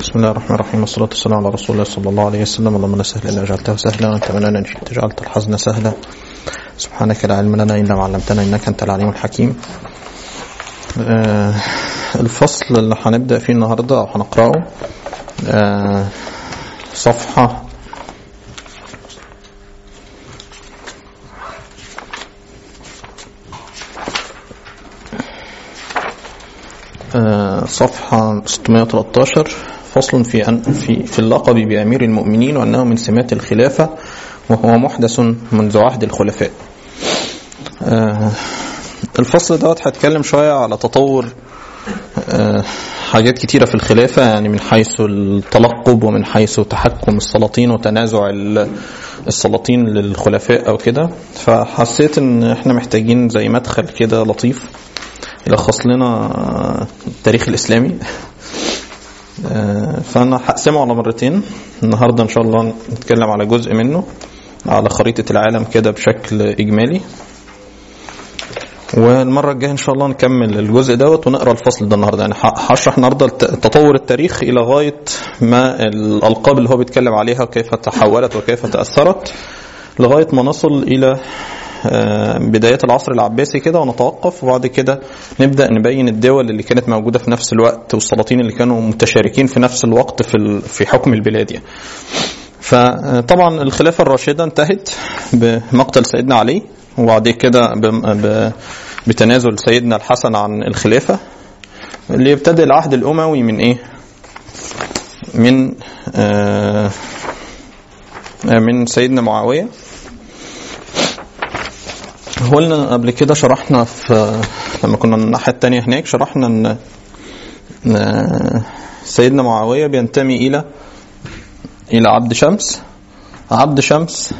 بسم الله الرحمن الرحيم والصلاة والسلام على رسول الله صلى الله عليه وسلم اللهم لا سهل إلا جعلته سهلا وأنت مننا إن شئت جعلت الحزن سهلا سبحانك لا علم لنا إلا ما علمتنا إنك أنت العليم الحكيم آه الفصل اللي هنبدأ فيه النهاردة أو هنقرأه آه صفحة آه صفحة 613 فصل في أن في في اللقب بأمير المؤمنين وأنه من سمات الخلافة وهو محدث منذ عهد الخلفاء. آه الفصل دوت هتكلم شوية على تطور آه حاجات كتيرة في الخلافة يعني من حيث التلقب ومن حيث تحكم السلاطين وتنازع السلاطين للخلفاء أو كده فحسيت إن إحنا محتاجين زي مدخل كده لطيف يلخص لنا التاريخ الإسلامي فأنا هقسمه على مرتين النهاردة إن شاء الله نتكلم على جزء منه على خريطة العالم كده بشكل إجمالي والمرة الجاية إن شاء الله نكمل الجزء دوت ونقرا الفصل ده النهارده يعني هشرح النهارده تطور التاريخ إلى غاية ما الألقاب اللي هو بيتكلم عليها وكيف تحولت وكيف تأثرت لغاية ما نصل إلى بدايات العصر العباسي كده ونتوقف وبعد كده نبدا نبين الدول اللي كانت موجوده في نفس الوقت والسلاطين اللي كانوا متشاركين في نفس الوقت في في حكم البلاد يعني. فطبعا الخلافه الراشده انتهت بمقتل سيدنا علي وبعد كده بتنازل سيدنا الحسن عن الخلافه اللي يبتدئ العهد الاموي من ايه؟ من آه من سيدنا معاويه قلنا قبل كده شرحنا في لما كنا الناحية التانية هناك شرحنا ان سيدنا معاوية بينتمي إلى إلى عبد شمس عبد شمس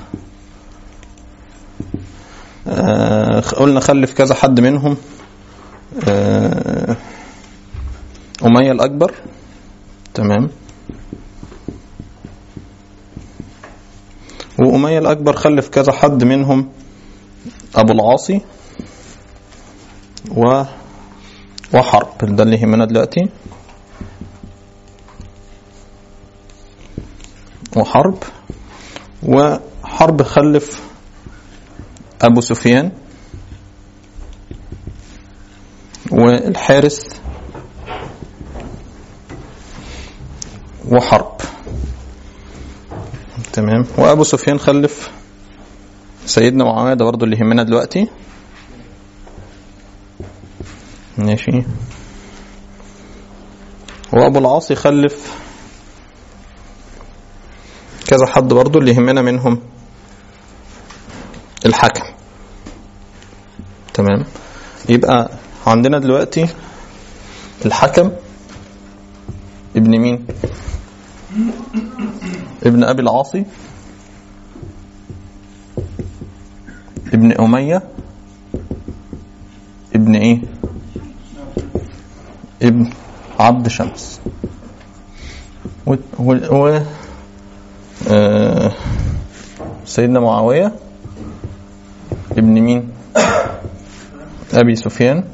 قلنا خلف كذا حد منهم أمية الأكبر تمام وأمية الأكبر خلف كذا حد منهم أبو العاصي و وحرب ده اللي يهمنا دلوقتي وحرب وحرب خلف أبو سفيان والحارث وحرب تمام وأبو سفيان خلف سيدنا معاوية ده برضه اللي يهمنا دلوقتي ماشي وابو العاص يخلف كذا حد برضه اللي يهمنا منهم الحكم تمام يبقى عندنا دلوقتي الحكم ابن مين ابن ابي العاصي ابن أمية ابن ايه ابن عبد شمس و, و... و... آه... سيدنا معاوية ابن مين أبي سفيان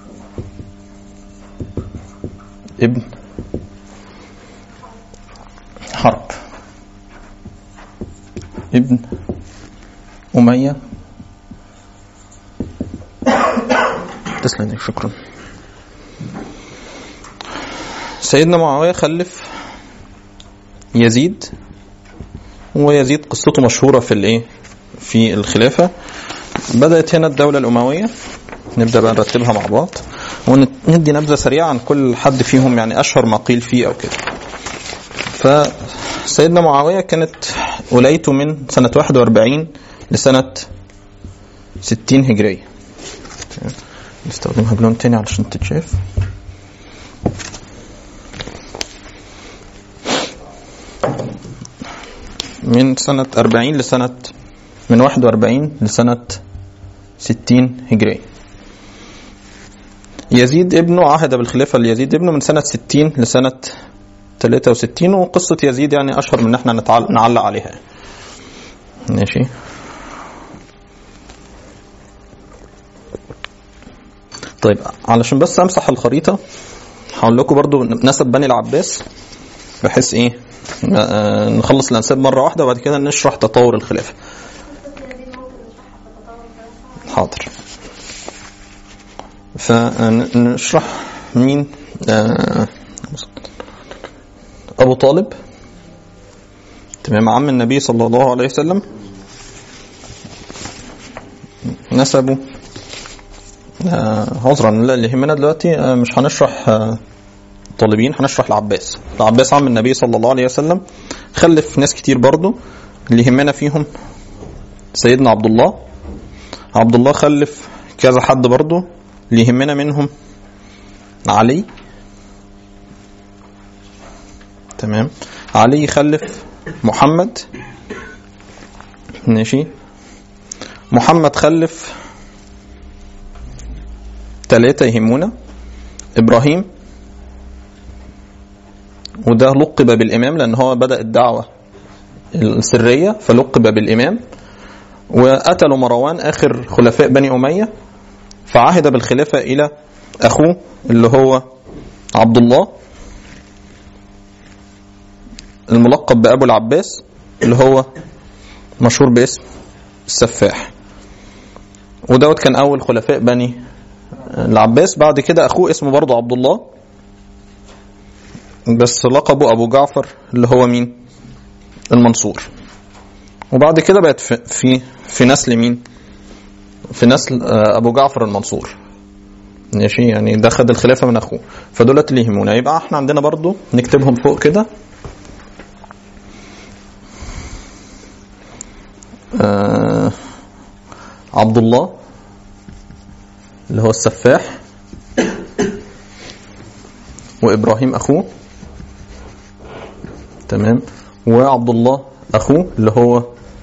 ابن حرب ابن أمية تسلم شكرا سيدنا معاوية خلف يزيد ويزيد قصته مشهورة في الايه في الخلافة بدأت هنا الدولة الأموية نبدأ بقى نرتبها مع بعض وندي نبذة سريعة عن كل حد فيهم يعني أشهر ما قيل فيه أو كده فسيدنا معاوية كانت ولايته من سنة 41 لسنة 60 هجرية نستخدمها بلون تاني علشان تتشاف من سنة 40 لسنة من 41 لسنة 60 هجرية يزيد ابنه عهد بالخلافة ليزيد ابنه من سنة 60 لسنة 63 وقصة يزيد يعني أشهر من إن احنا نعلق عليها ماشي طيب علشان بس امسح الخريطه هقول لكم برضو نسب بني العباس بحيث ايه آه، نخلص الانساب مره واحده وبعد كده نشرح تطور الخلافه حاضر فنشرح مين آه، ابو طالب تمام عم النبي صلى الله عليه وسلم نسبه آه، عذرا لا اللي يهمنا دلوقتي آه، مش هنشرح آه، طالبين هنشرح العباس العباس عم النبي صلى الله عليه وسلم خلف ناس كتير برضو اللي يهمنا فيهم سيدنا عبد الله عبد الله خلف كذا حد برضو اللي يهمنا منهم علي تمام علي خلف محمد ماشي محمد خلف ثلاثة يهمونا إبراهيم وده لقب بالإمام لأن هو بدأ الدعوة السرية فلقب بالإمام وقتلوا مروان آخر خلفاء بني أمية فعهد بالخلافة إلى أخوه اللي هو عبد الله الملقب بأبو العباس اللي هو مشهور باسم السفاح ودوت كان أول خلفاء بني العباس بعد كده أخوه اسمه برضه عبد الله بس لقبه أبو جعفر اللي هو مين المنصور وبعد كده بقت في في, في نسل مين في نسل آه، أبو جعفر المنصور ماشي يعني ده خد الخلافة من أخوه فدولت اللي يهمونا يبقى احنا عندنا برضو نكتبهم فوق كده آه عبد الله اللي هو السفاح وابراهيم اخوه تمام وعبد الله اخوه اللي هو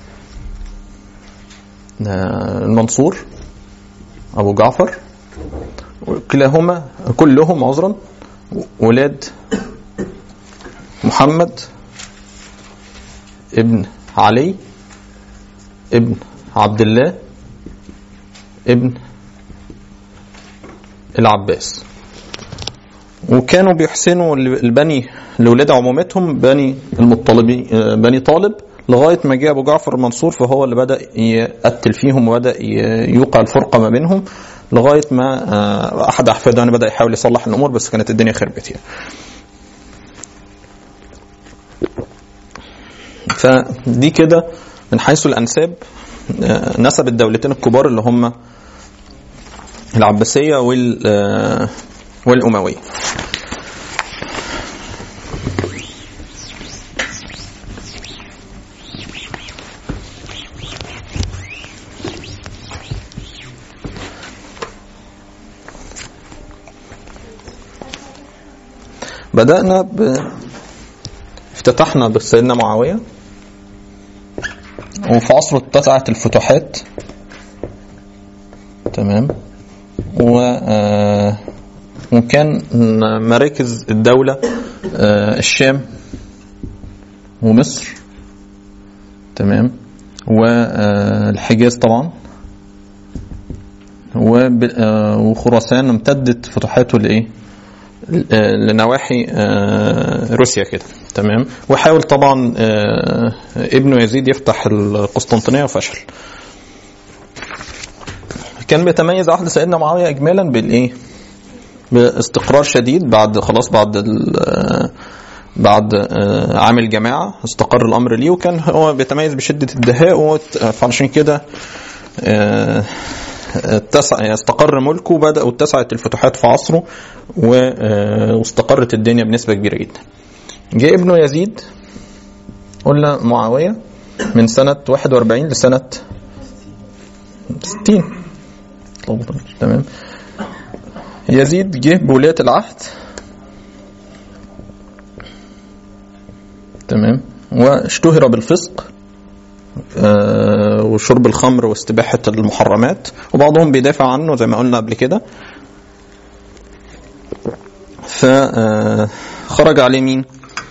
آه، المنصور ابو جعفر كلاهما كلهم عذرا ولاد محمد ابن علي ابن عبد الله ابن العباس وكانوا بيحسنوا البني لولاد عمومتهم بني المطلبي بني طالب لغايه ما جه ابو جعفر المنصور فهو اللي بدا يقتل فيهم وبدا يوقع الفرقه ما بينهم لغايه ما آه، احد احفاده يعني بدا يحاول يصلح الامور بس كانت الدنيا خربت يعني. فدي كده من حيث الانساب آه، نسب الدولتين الكبار اللي هم العباسيه وال آه، والامويه. بدأنا ب افتتحنا بسيدنا معاوية وفي عصره اتسعت الفتوحات تمام و آه، وكان مراكز الدولة آه، الشام ومصر تمام والحجاز طبعا وب- آه، وخراسان امتدت فتوحاته لايه؟ آه، لنواحي آه، روسيا كده تمام وحاول طبعا آه، ابنه يزيد يفتح القسطنطينيه وفشل كان بيتميز عهد سيدنا معاويه اجمالا بالايه باستقرار شديد بعد خلاص بعد ال- بعد آه، عام الجماعه استقر الامر ليه وكان هو بيتميز بشده الدهاء وت- فعشان كده آه، اتسع استقر ملكه وبدا واتسعت الفتوحات في عصره و- آه، واستقرت الدنيا بنسبه كبيره جدا. جاء ابنه يزيد قلنا معاويه من سنه 41 لسنه 60 تمام يزيد جه بولايه العهد تمام واشتهر بالفسق آه، وشرب الخمر واستباحة المحرمات وبعضهم بيدافع عنه زي ما قلنا قبل كده فخرج عليه مين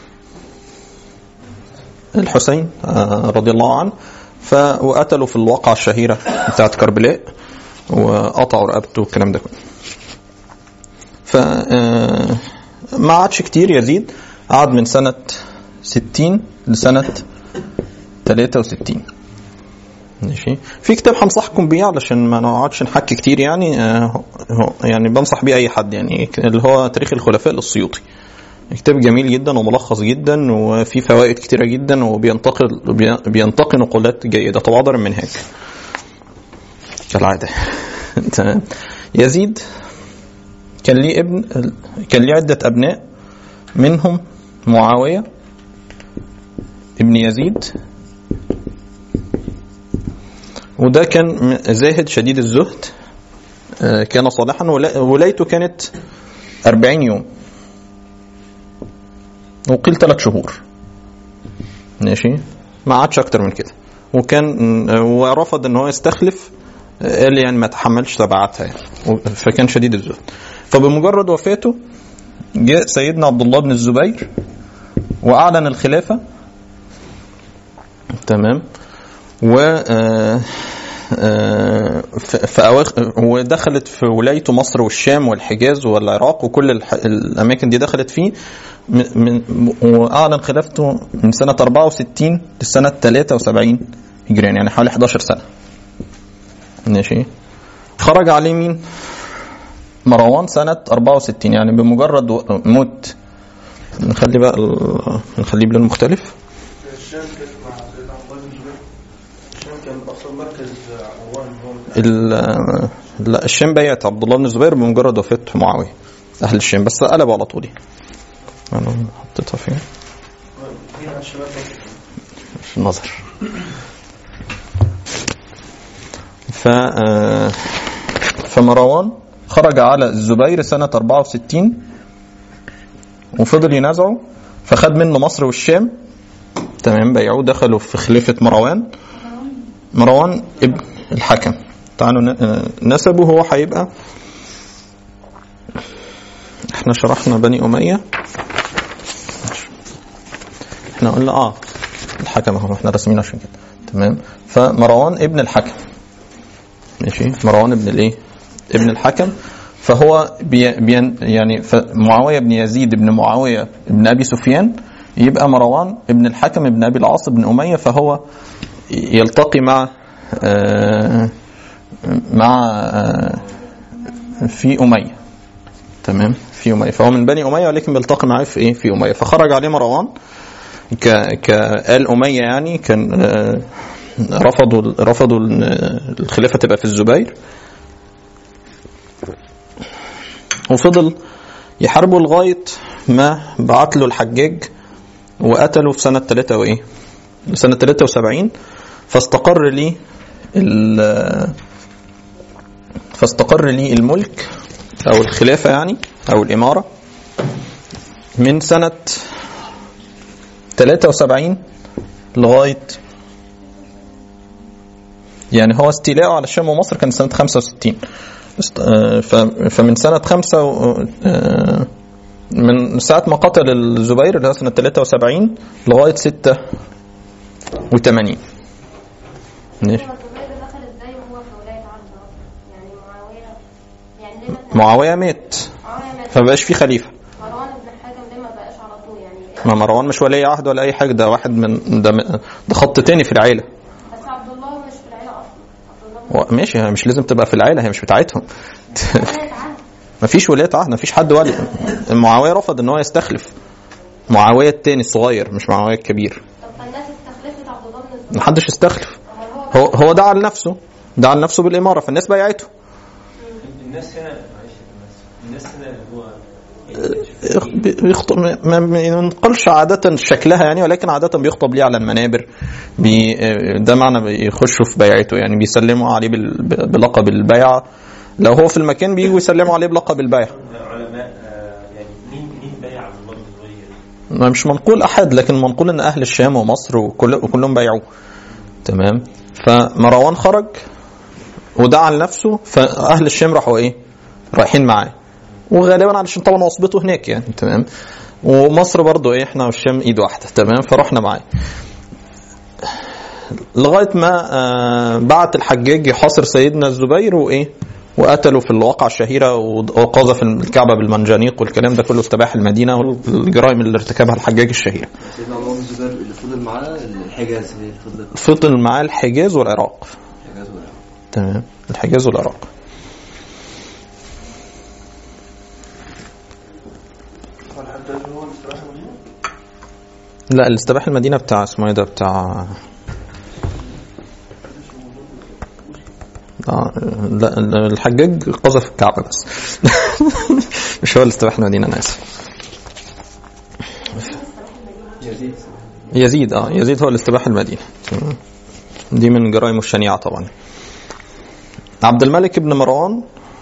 الحسين آه، رضي الله عنه ف وقتلوا في الواقعة الشهيرة بتاعت كربلاء وقطعوا رقبته والكلام ده كله ف آه، ما عادش كتير يزيد قعد من سنة 60 لسنة 63 ماشي في كتاب هنصحكم بيه علشان ما نقعدش نحكي كتير يعني آه هو يعني بنصح بيه اي حد يعني اللي هو تاريخ الخلفاء للسيوطي كتاب جميل جدا وملخص جدا وفيه فوائد كتيرة جدا وبينتقل بينتقي نقولات جيدة تواضع المنهاج كالعادة تمام يزيد كان ليه ابن كان ليه عدة أبناء منهم معاوية ابن يزيد وده كان زاهد شديد الزهد كان صالحا ولايته كانت أربعين يوم وقيل ثلاث شهور ماشي ما عادش أكتر من كده وكان ورفض ان هو يستخلف قال يعني ما تحملش تبعاتها يعني فكان شديد الزهد فبمجرد وفاته جاء سيدنا عبد الله بن الزبير واعلن الخلافه تمام و في أواخر ودخلت في ولايته مصر والشام والحجاز والعراق وكل الاماكن دي دخلت فيه من واعلن خلافته من سنه 64 لسنه 73 هجريا يعني حوالي 11 سنه ماشي خرج عليه مين مروان سنة 64 يعني بمجرد موت نخلي بقى ال... نخليه بلون مختلف الشام كانت مع سيدنا عبد الله بن الزبير الشام كان اصلا مركز عوان ال... لا الشام بيعت عبد الله بن الزبير بمجرد وفاة معاوية أهل الشام بس قلبوا على طول أنا حطيتها فين؟ هنا الشباب في النظر ف فمروان خرج على الزبير سنة 64 وفضل ينازعه فخد منه مصر والشام تمام بيعوه دخلوا في خلافة مروان مروان ابن الحكم تعالوا نسبه هو هيبقى احنا شرحنا بني أمية احنا قلنا اه الحكم اهو احنا راسمين عشان كده تمام فمروان ابن الحكم ماشي مروان ابن الايه ابن الحكم فهو بي بي يعني معاويه بن يزيد بن معاويه بن ابي سفيان يبقى مروان ابن الحكم ابن ابي العاص بن اميه فهو يلتقي مع آه مع آه في اميه تمام في اميه فهو من بني اميه ولكن بيلتقي معاه في ايه في اميه فخرج عليه مروان ك كآل أمية يعني كان رفضوا رفضوا الخلافة تبقى في الزبير وفضل يحاربوا لغاية ما بعت له الحجاج وقتله في سنة 3 وإيه؟ سنة 73 فاستقر لي فاستقر لي الملك أو الخلافة يعني أو الإمارة من سنة 73 لغاية يعني هو استيلاءه على الشام ومصر كان سنة 65 فمن سنة 5 من ساعة ما قتل الزبير اللي هو سنة 73 لغاية 86 ماشي معاوية مات فمبقاش فيه خليفة ما مروان مش ولي عهد ولا اي حاجه ده واحد من ده ده خط تاني في العيله بس عبد الله مش في العيله اصلا عبد الله ماشي هي مش لازم تبقى في العيله هي مش بتاعتهم مفيش ولايه عهد مفيش حد ولي معاويه رفض ان هو يستخلف معاويه التاني الصغير مش معاويه الكبير طب فالناس استخلفت عبد الله بن الزبير محدش استخلف امال هو هو هو دعا لنفسه دعا لنفسه بالاماره فالناس بايعته الناس هنا معلش الناس هنا هو بيخطب ما ما ينقلش عادة شكلها يعني ولكن عادة بيخطب ليه على المنابر بي ده معنى بيخشوا في بيعته يعني بيسلموا عليه بال- بلقب البيعة لو هو في المكان بيجوا يسلموا عليه بلقب البيعة علماء آه، يعني مين مين بايع عبد الله بن الزبير؟ ما مش منقول أحد لكن منقول إن أهل الشام ومصر وكل وكلهم بايعوه تمام فمروان خرج ودعا لنفسه فأهل الشام راحوا إيه رايحين معاه وغالبا علشان طبعا عصبته هناك يعني تمام ومصر برضو ايه احنا والشام ايد واحده تمام فرحنا معاه لغايه ما آه بعت الحجاج يحاصر سيدنا الزبير وايه وقتلوا في الواقعة الشهيرة وقذف الكعبة بالمنجنيق والكلام ده كله استباح المدينة والجرائم اللي ارتكبها الحجاج الشهيرة سيدنا عمر بن الزبير اللي فضل معاه الحجاز هي اللي فضلت فضل معاه الحجاز والعراق الحجاز والعراق تمام الحجاز والعراق هو الحجاج هو اللي استراح المدينة؟ لا اللي استباح المدينة بتاع اسمه ايه ده بتاع آه، لا الحجاج قذف الكعبة بس مش هو اللي استباح المدينة انا اسف يزيد يزيد اه يزيد هو اللي استباح المدينة تمام. دي من جرائمه الشنيعة طبعا عبد الملك بن مروان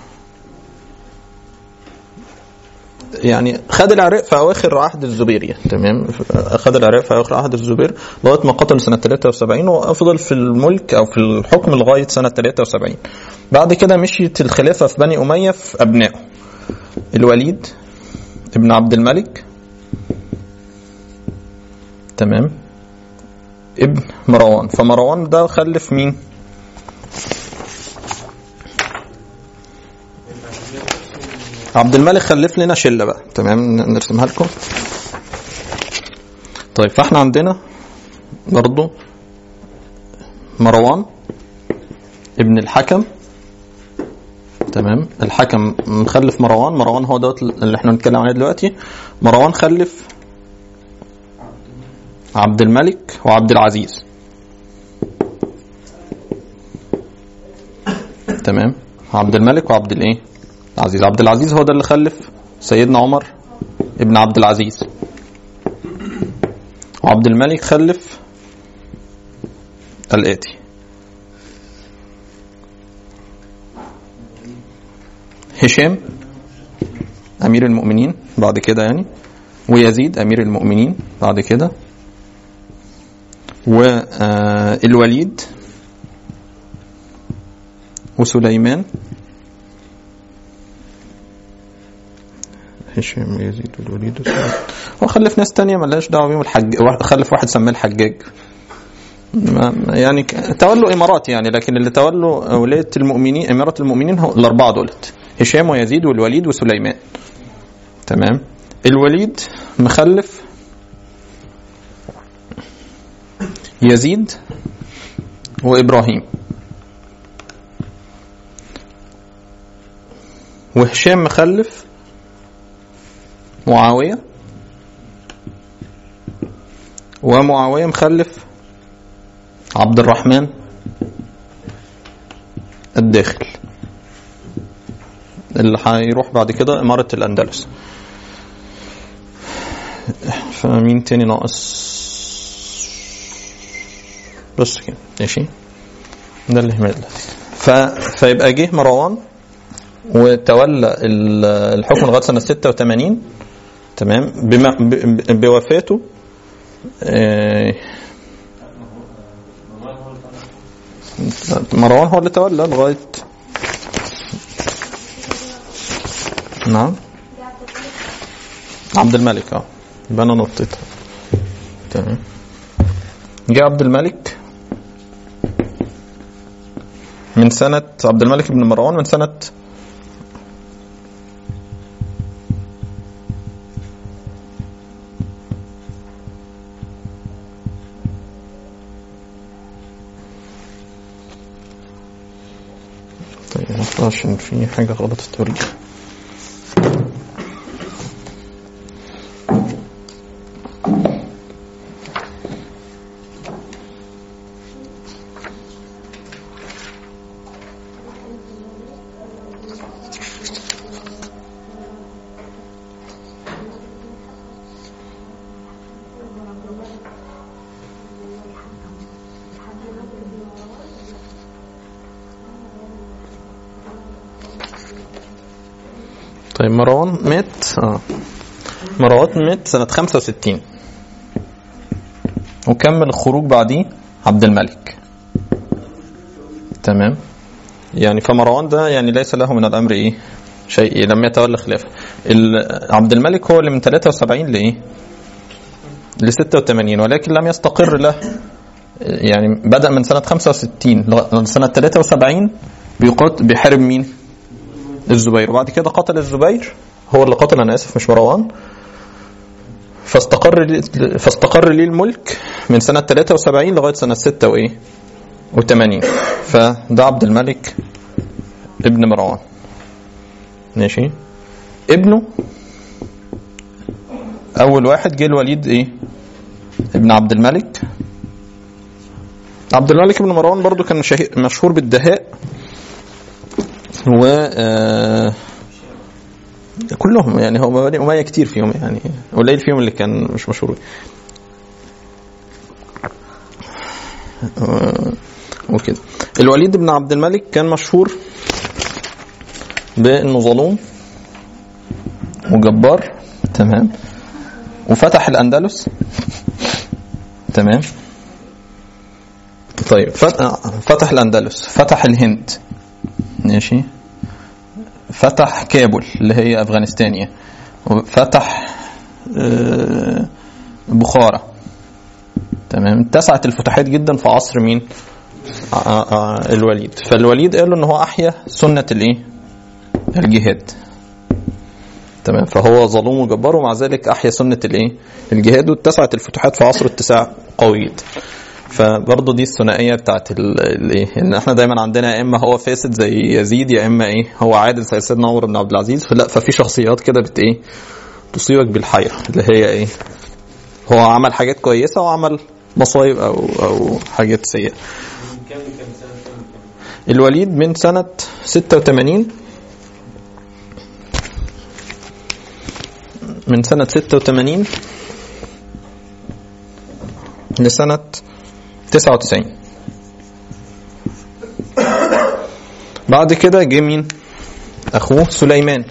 يعني خد العراق في اواخر عهد الزبير تمام خد العراق في اواخر عهد الزبير لغايه ما قتل سنه 73 وفضل في الملك او في الحكم لغايه سنه 73 بعد كده مشيت الخلافه في بني اميه في ابنائه الوليد ابن عبد الملك تمام ابن مروان فمروان ده خلف مين عبد الملك خلف لنا شله بقى تمام نرسمها لكم طيب فاحنا عندنا برضو مروان ابن الحكم تمام الحكم مخلف مروان مروان هو دوت اللي احنا بنتكلم عليه دلوقتي مروان خلف عبد الملك وعبد العزيز تمام عبد الملك وعبد الايه العزيز عبد العزيز هو ده اللي خلف سيدنا عمر ابن عبد العزيز وعبد الملك خلف الآتي هشام أمير المؤمنين بعد كده يعني ويزيد أمير المؤمنين بعد كده والوليد وسليمان هشام يزيد والوليد وسليمان هو خلف ناس تانية ملهاش دعوة بيهم الحج خلف واحد سماه الحجاج ما- يعني ك- تولوا امارات يعني لكن اللي تولوا ولايه المؤمنين اماره المؤمنين هو الاربعه دولت هشام ويزيد والوليد وسليمان تمام الوليد مخلف يزيد وابراهيم وهشام مخلف معاويه ومعاويه مخلف عبد الرحمن الداخل اللي هيروح بعد كده إمارة الأندلس فمين تاني ناقص بس كده ماشي ده اللي هيعمل ف... فيبقى جه مروان وتولى ال- الحكم لغايه سنه 86 تمام بما... ب... بوفاته آه، مروان هو اللي تولى لغايه نعم عبد الملك اه يبقى انا نطيتها تمام جه عبد الملك من سنة عبد الملك بن مروان من سنة طيب نحطها عشان في حاجة غلط في التوريخ طيب مروان مات اه مروان مات سنة 65 وكمل الخروج بعديه عبد الملك تمام يعني فمروان ده يعني ليس له من الامر ايه شيء لم يتولى خلافه ال- عبد الملك هو اللي من 73 لايه ل 86 ولكن لم يستقر له يعني بدأ من سنة 65 لغاية سنة 73 بيقات بيحارب مين؟ الزبير وبعد كده قتل الزبير هو اللي قتل انا اسف مش مروان فاستقر لي فاستقر لي الملك من سنة 73 لغاية سنة 6 وايه و80 فده عبد الملك ابن مروان ماشي ابنه اول واحد جه الوليد ايه ابن عبد الملك عبد الملك بن مروان برضو كان شهي- مشهور بالدهاء و آه، كلهم يعني هو بني أمية كتير فيهم يعني قليل فيهم اللي كان مش مشهور آه، وكده الوليد بن عبد الملك كان مشهور بانه ظلوم وجبار تمام وفتح الاندلس تمام طيب فت- فتح الاندلس فتح الهند ماشي فتح كابول اللي هي افغانستان يعني وفتح آه، بخارى تمام اتسعت الفتوحات جدا في عصر مين آه، آه، الوليد فالوليد قالوا ان هو احيا سنه الايه الجهاد تمام فهو ظلوم وجبار ومع ذلك احيا سنه الايه الجهاد واتسعت الفتوحات في عصر اتساع قوي جدا فبرضه دي الثنائيه بتاعت ال- الايه ان احنا دايما عندنا يا اما هو فاسد زي يزيد يا اما ايه هو عادل زي سيدنا عمر بن عبد العزيز فلا ففي شخصيات كده بت ايه تصيبك بالحيره اللي هي ايه هو عمل حاجات كويسه وعمل مصايب او او حاجات سيئه من كام لكام سنة كام كام الوليد من سنة 86 من سنة 86 لسنة 99 بعد كده جه مين؟ أخوه سليمان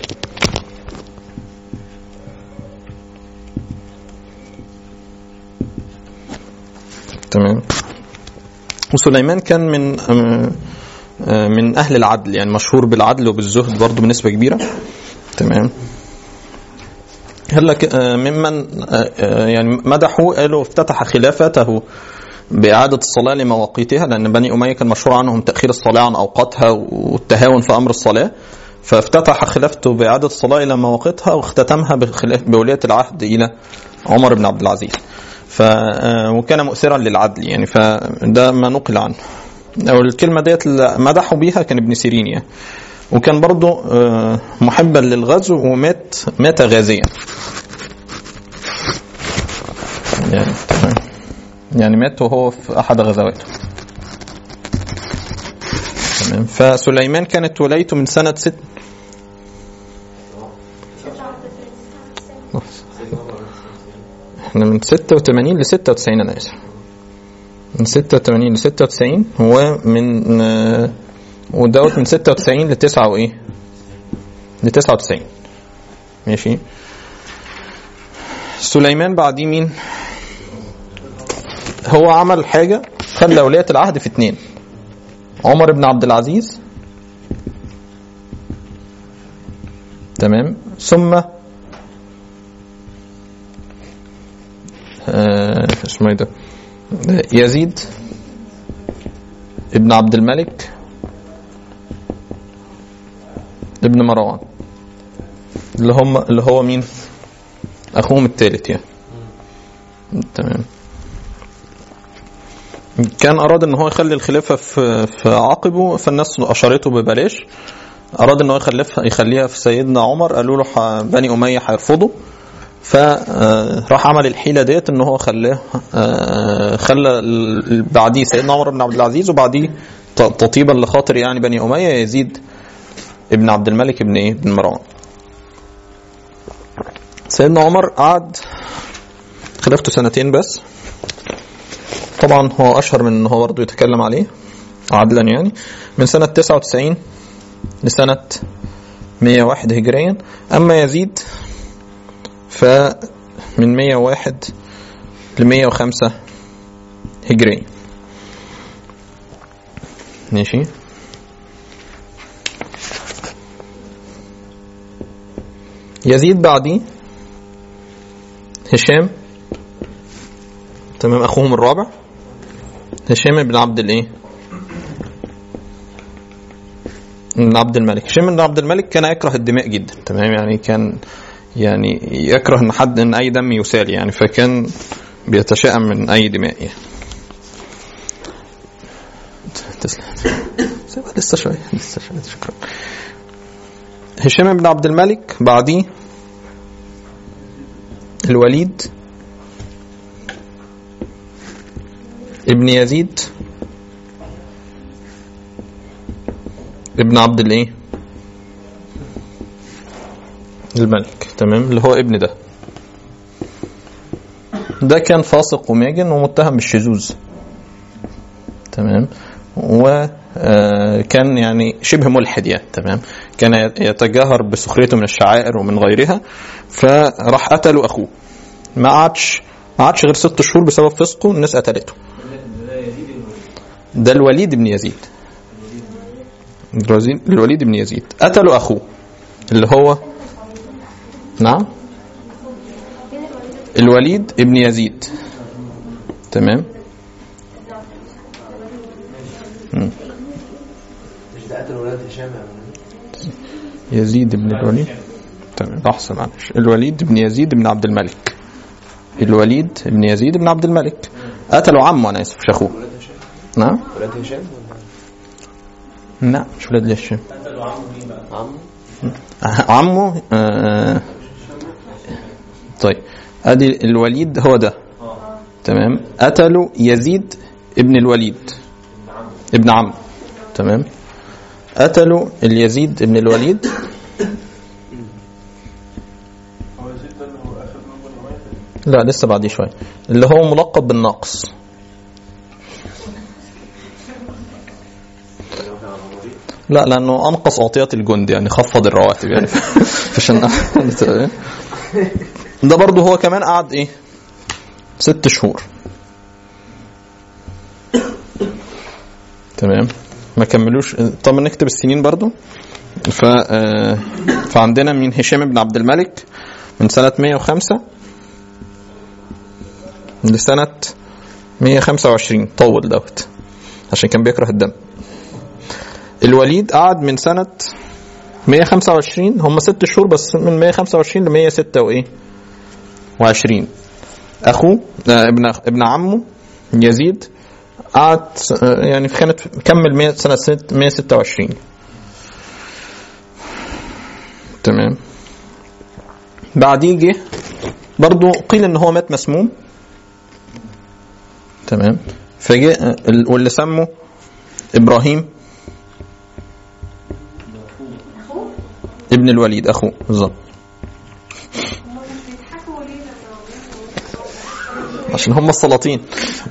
تمام وسليمان كان من آه، آه، من اهل العدل يعني مشهور بالعدل وبالزهد برضه بنسبه كبيره تمام هلا ك- آه، ممن آه، آه، يعني مدحوا قالوا افتتح خلافته بإعادة الصلاة لمواقيتها لأن بني أمية كان مشهور عنهم تأخير الصلاة عن أوقاتها والتهاون في أمر الصلاة فافتتح خلافته بإعادة الصلاة إلى مواقيتها واختتمها بخلاف- بولاية العهد إلى عمر بن عبد العزيز ف آه، وكان مؤثرا للعدل يعني فده ما نقل عنه او الكلمه ديت اللي مدحوا بيها كان ابن سيرين يعني وكان برضه آه، محبا للغزو ومات مات غازيا يعني تمام يعني مات وهو في احد غزواته تمام فسليمان كانت ولايته من سنه ست احنا من 86 ل 96 انا اسف من 86 ل 96 هو من آه، ودوت من 96 ل 9 وايه؟ ل 99 ماشي سليمان بعديه مين؟ هو عمل حاجة خلى ولاية العهد في اتنين عمر بن عبد العزيز تمام ثم آه اسمه ايه ده؟ يزيد ابن عبد الملك ابن مروان اللي هم اللي هو مين اخوهم الثالث يعني تمام كان اراد ان هو يخلي الخلافه في في عقبه فالناس اشارته ببلاش اراد ان هو يخلفها يخليها في سيدنا عمر قالوا له ح- بني اميه هيرفضوا فراح عمل الحيله ديت ان هو خلاه آه، خلى ال- بعديه سيدنا عمر بن عبد العزيز وبعديه ت- تطيبا لخاطر يعني بني اميه يزيد ابن عبد الملك ابن ايه؟ ابن مروان. سيدنا عمر قعد خلافته سنتين بس طبعا هو اشهر من ان هو برضه يتكلم عليه عدلا يعني من سنه 99 لسنه 101 هجريا اما يزيد فمن 101 ل 105 هجري ماشي يزيد بعديه هشام تمام اخوهم الرابع هشام بن عبد الايه بن عبد الملك هشام بن عبد الملك كان يكره الدماء جدا تمام يعني كان يعني يكره ان حد ان اي دم يسال يعني فكان بيتشائم من اي دماء يعني تسلم سيبها لسه شويه لسه شويه شكرا هشام بن عبد الملك بعديه الوليد ابن يزيد ابن عبد الايه الملك تمام اللي هو ابن ده ده كان فاسق وماجن ومتهم بالشذوذ تمام وكان يعني شبه ملحد يعني تمام كان يتجاهر بسخريته من الشعائر ومن غيرها فراح قتلوا اخوه ما قعدش ما قعدش غير ست شهور بسبب فسقه الناس قتلته ده الوليد بن يزيد الوزيد- الوليد بن يزيد قتلوا اخوه اللي هو نعم الوليد ابن يزيد تمام مش ده قتل ولاد هشام يا مولانا يزيد بن الوليد تمام لحظة معلش الوليد بن يزيد بن عبد الملك الوليد بن يزيد بن عبد الملك قتلوا عمه انا اسف مش اخوه ولاد هشام نعم ولاد هشام ولا لا مش ولاد هشام عمه عمه آه طيب ادي الوليد هو ده تمام قتلوا يزيد ابن الوليد ابن عم تمام قتلوا اليزيد ابن الوليد هو يزيد ده اللي هو اخر من بني اميه لا لسه بعديه شويه اللي هو ملقب بالناقص لا لانه انقص اعطيات الجند يعني خفض الرواتب يعني عشان ده برضه هو كمان قعد ايه ست شهور تمام ما كملوش طب نكتب السنين برضو ف آه، فعندنا من هشام بن عبد الملك من سنة 105 لسنة 125 طول دوت عشان كان بيكره الدم الوليد قعد من سنة 125 هم ست شهور بس من 125 ل 106 وايه و20 اخوه آه، ابن ابن عمه يزيد قعد آه، يعني كانت كمل 100 سنة 126 تمام بعديه جه برضو قيل ان هو مات مسموم تمام فجاء ال- واللي سمه ابراهيم ابن الوليد اخوه بالظبط هما مش بيضحكوا ليه لما عشان هم السلاطين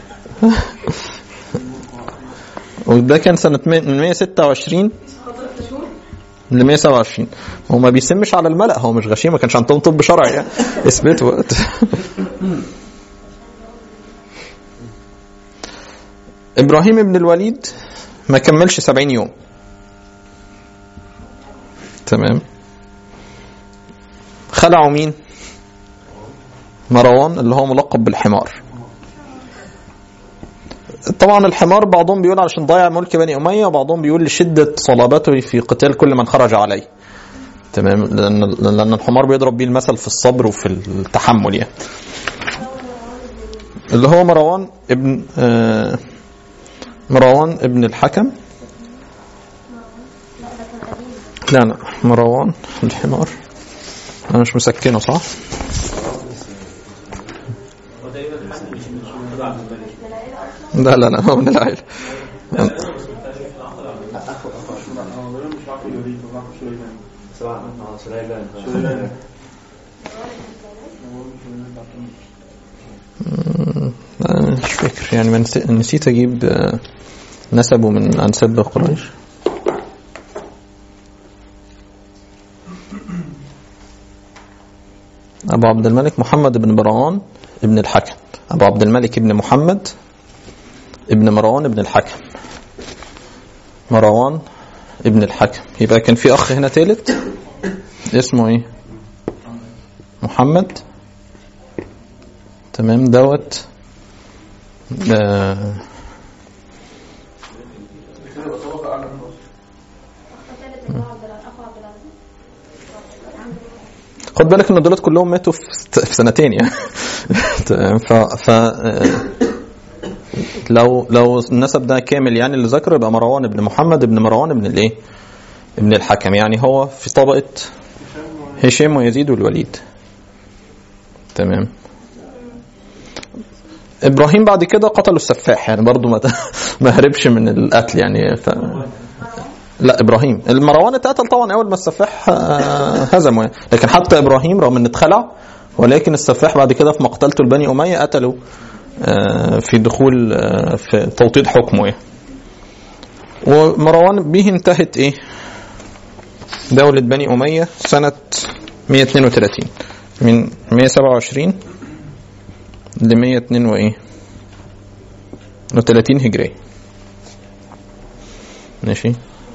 وده كان سنة مي- من 126 ل 127 هو ما بيسمش على الملأ هو مش غشيم ما كانش عندهم طب شرعي يعني اثبتوا وقت ابراهيم بن الوليد ما كملش 70 يوم تمام خلعوا مين مروان اللي هو ملقب بالحمار طبعا الحمار بعضهم بيقول علشان ضيع ملك بني اميه وبعضهم بيقول لشده صلابته في قتال كل من خرج عليه تمام لان لان الحمار بيضرب بيه المثل في الصبر وفي التحمل يعني اللي هو مروان ابن آه مروان ابن الحكم لا لا مروان الحمار انا مش مسكنه صح هو تقريبا حد مش من شهود عبد الملك لا لا لا هو من العائله هو غالبا مش عارف الوليد هو عارف سليمان سبعة اه سليمان سليمان أنا مش فاكر يعني ما نسي- نسيت اجيب آه، نسبه من انساب قريش ابو عبد الملك محمد بن مروان ابن الحكم ابو عبد الملك ابن محمد ابن مروان ابن الحكم مروان ابن الحكم يبقى كان في اخ هنا ثالث اسمه ايه محمد تمام دوت آه كده يبقى طبقه اعلى من الوسط ثالث خد بالك ان دولت كلهم ماتوا في في سنتين يعني تمام ف, ف لو لو النسب ده كامل يعني اللي ذكره يبقى مروان بن محمد بن مروان بن الايه؟ ابن الحكم يعني هو في طبقه هشام ويزيد والوليد تمام ابراهيم بعد كده قتلوا السفاح يعني برضو ما ما هربش من القتل يعني ف... لا ابراهيم المروان اتقتل طبعا اول ما السفاح آه، هزمه يعني. لكن حتى ابراهيم رغم ان اتخلع ولكن السفاح بعد كده في مقتلته لبني اميه قتلوا آه، في دخول آه، في توطيد حكمه يعني. ومروان به انتهت ايه دولة بني أمية سنة 132 من 127 ل 102 وإيه و30 هجرية ماشي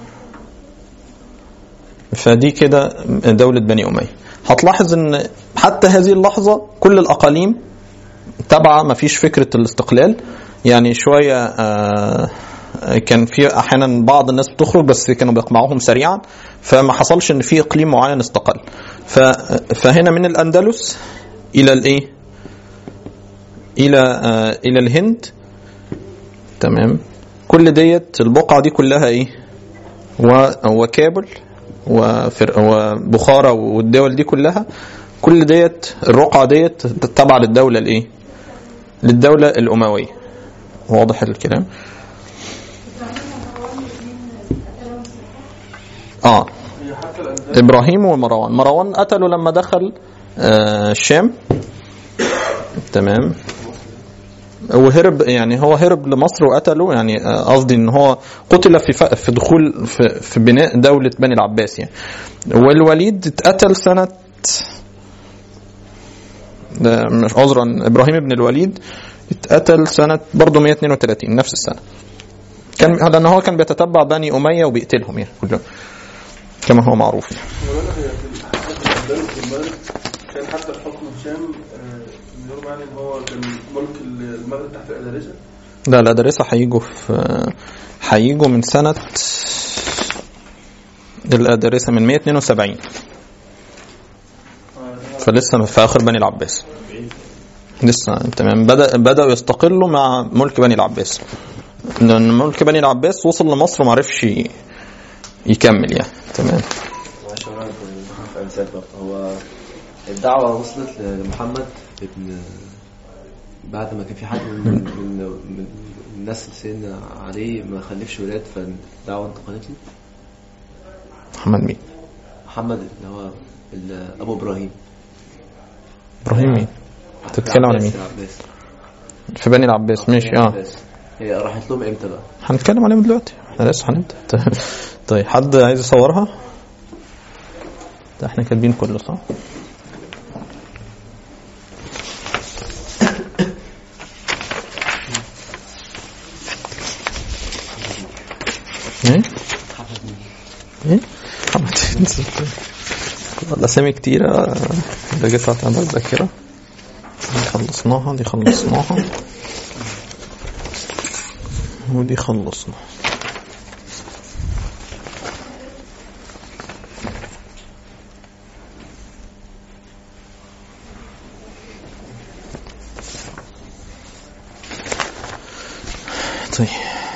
فدي كده دولة بني أمية هتلاحظ ان حتى هذه اللحظة كل الأقاليم تبع ما فيش فكرة الاستقلال يعني شوية آه كان في احيانا بعض الناس بتخرج بس كانوا بيقمعوهم سريعا فما حصلش ان في اقليم معين استقل ف- فهنا من الاندلس الى الايه الى آه الى الهند تمام كل ديت البقعه دي كلها ايه و- وكابل وفر- وبخارى والدول دي كلها كل ديت الرقعه ديت تبع للدوله الايه للدوله الامويه واضح الكلام اه هي حتى الأندلس ابراهيم ومروان مروان قتله لما دخل آه، الشام تمام وهرب يعني هو هرب لمصر وقتله يعني آه، قصدي ان هو قتل في ف- في دخول في, في بناء دوله بني العباس يعني والوليد اتقتل سنه ده مش عذرا ابراهيم بن الوليد اتقتل سنه برضه 132 نفس السنه كان لان هو كان بيتتبع بني اميه وبيقتلهم يعني كلهم كما هو معروف يعني. مولانا هي في حتى الأندلس والمغرب كان حتى في حكم هشام آه، بيقولوا يعني إن هو كان ملك المغرب تحت الأندلسة لا لا درسة هيجوا في هيجوا من سنة الأدرسة من 172 فلسه في آخر بني العباس لسه تمام بدأ بدأوا يستقلوا مع ملك بني العباس لأن ملك بني العباس وصل لمصر وما عرفش ي- يكمل يعني تمام عشان انا في انسات برضه هو الدعوة وصلت لمحمد ابن بعد ما كان في حد من من من الناس سيدنا علي ما خلفش ولاد فالدعوة انتقلت له محمد مين؟ محمد اللي هو ال- ابو ابراهيم إبراهيم مين؟ بتتكلم على مين؟ العباس- العباس. في بني العباس ماشي اه العباس. هي راحت لهم امتى بقى؟ هنتكلم عليهم دلوقتي احنا لسه هنبدا طيب حد عايز يصورها ده احنا كاتبين كله صح ايه ايه محمد الاسامي كتيرة ده جت عند الذاكرة دي خلصناها دي خلصناها ودي خلصنا طيب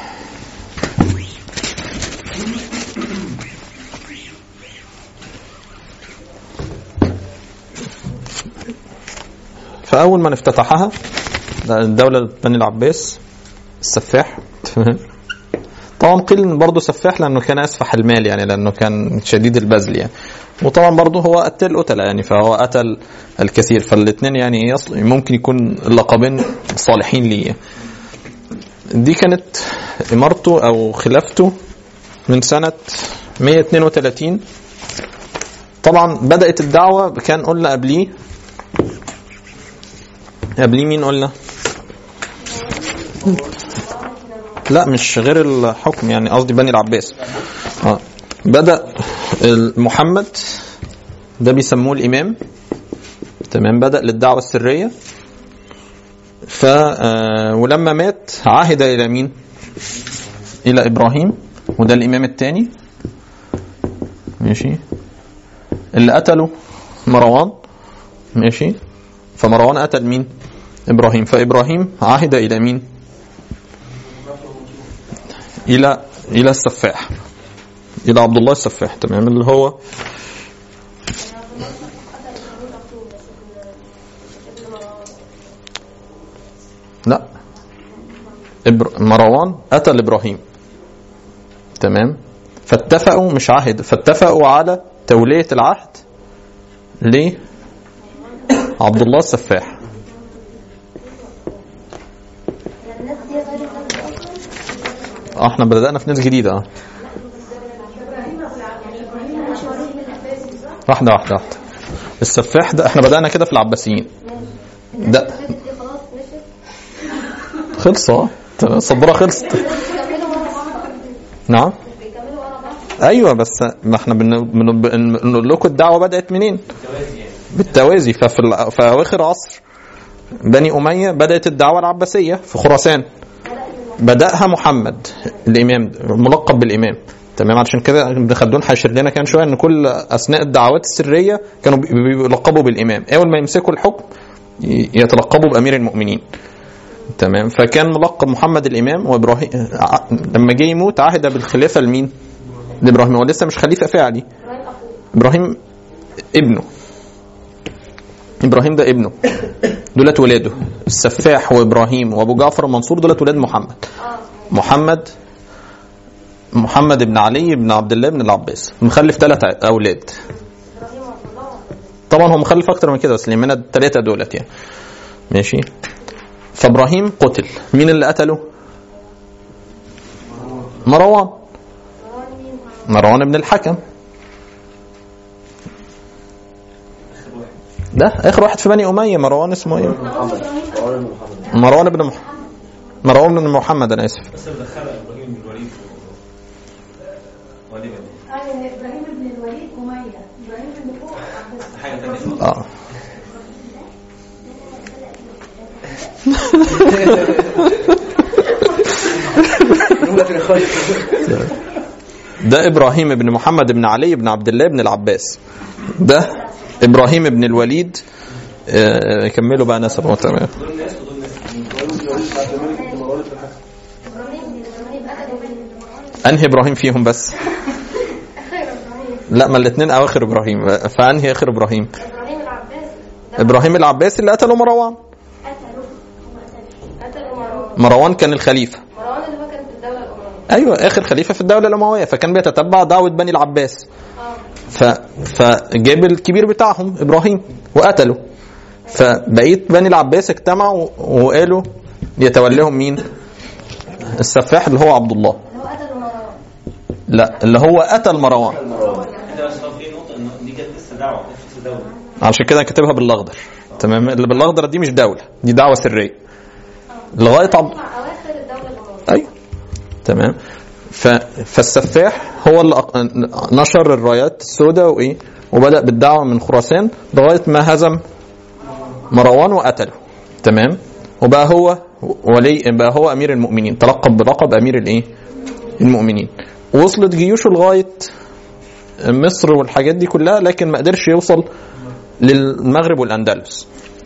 فأول من افتتحها الدولة بني العباس السفاح تمام طبعا قيل ان برضه سفاح لانه كان اسفح المال يعني لانه كان شديد البذل يعني وطبعا برضه هو قتل قتل يعني فهو قتل الكثير فالاثنين يعني إيه أصل- ممكن يكون اللقبين صالحين ليه يعني. دي كانت امارته او خلافته من سنه 132 طبعا بدات الدعوه كان قلنا قبليه قبليه مين قلنا؟ لا مش غير الحكم يعني قصدي بني العباس اه بدأ محمد ده بيسموه الإمام تمام بدأ للدعوة السرية ف آه، ولما مات عهد إلى مين؟ إلى إبراهيم وده الإمام الثاني ماشي اللي قتله مروان ماشي فمروان قتل مين ابراهيم فابراهيم عهد الى مين الى الى السفاح الى عبد الله السفاح تمام اللي هو لا إبر... مروان قتل ابراهيم تمام فاتفقوا مش عهد فاتفقوا على تولية العهد ل عبد الله السفاح يعني الناس دي غير الناس اصلا اه احنا بدأنا في ناس جديدة اه واحدة واحدة واحدة السفاح ده احنا بدأنا كده في العباسيين ده الناس دي خلاص مشت خلص اه تمام، السبورة خلصت بيكملوا ورا بعض نعم بيكملوا ورا بعض ايوه بس ما احنا بن- بن- بن- بنقول لكم الدعوه بدات منين؟ بالتوازي ففي ال- في اواخر عصر بني اميه بدات الدعوه العباسيه في خراسان بداها محمد الامام ملقب بالامام تمام عشان كده ابن خلدون هيشير لنا كان شويه ان كل اثناء الدعوات السريه كانوا بي- بي- بيلقبوا بالامام اول ما يمسكوا الحكم ي- يتلقبوا بامير المؤمنين تمام فكان ملقب محمد الامام وابراهيم ع- لما جه يموت عهد بالخلافه لمين؟ لابراهيم هو لسه مش خليفه فعلي ابراهيم اخوه ابراهيم ابنه ابراهيم ده ابنه دولت ولاده السفاح وابراهيم وابو جعفر المنصور دولت ولاد محمد اه محمد محمد بن علي بن عبد الله بن العباس مخلف ثلاث اولاد ابراهيم وعبد الله طبعا هو مخلف اكتر من كده بس من الثلاثه دولت يعني ماشي فابراهيم قتل مين اللي قتله مروان مروان مين مروان بن الحكم ده اخر واحد في بني اميه مروان اسمه ايه محمد مروان بن محمد مروان بن مح... مروان بن محمد انا اسف بس دخلها ابراهيم بن الوليد غالبا أيوة إبراهيم بن الوليد أمية إبراهيم بن فوق عباس حاجه ثانيه اه ده ابراهيم بن محمد بن علي بن عبد الله بن العباس ده ابراهيم بن الوليد آه، كملوا بقى نسبه تمام دول ناس ودول ناس ابراهيم ابراهيم قتلوا بين انهي ابراهيم فيهم بس خير ابراهيم لا ما الاثنين اواخر ابراهيم فانهي اخر ابراهيم ابراهيم العباسي ده ابراهيم العباسي اللي قتله مروان قتلوا قتلوا مروان مروان كان الخليفه مروان اللي هو كان في الدوله الامويه ايوه اخر خليفه في الدوله الامويه فكان بيتتبع دعوه بني العباس اه ف... فجاب الكبير بتاعهم ابراهيم وقتله فبقيه بني العباس اجتمعوا وقالوا يتولاهم مين؟ السفاح اللي هو عبد الله اللي هو قتلوا مروان لا اللي هو قتل مروان انت بس هو في نقطه ان دي كانت لسه دعوه ما كانتش لسه دوله علشان كده كاتبها بالاخضر تمام اللي بالاخضر دي مش دوله دي دعوه سريه لغايه عبد مع اواخر الدوله الامويه ايوه تمام ف... فالسفاح هو اللي أق- نشر الرايات السوداء وايه وبدا بالدعوه من خراسان لغايه ما هزم مروان وقتله تمام وبقى هو ولي بقى هو امير المؤمنين تلقب بلقب امير الايه المؤمنين وصلت جيوشه لغايه مصر والحاجات دي كلها لكن ما قدرش يوصل للمغرب والاندلس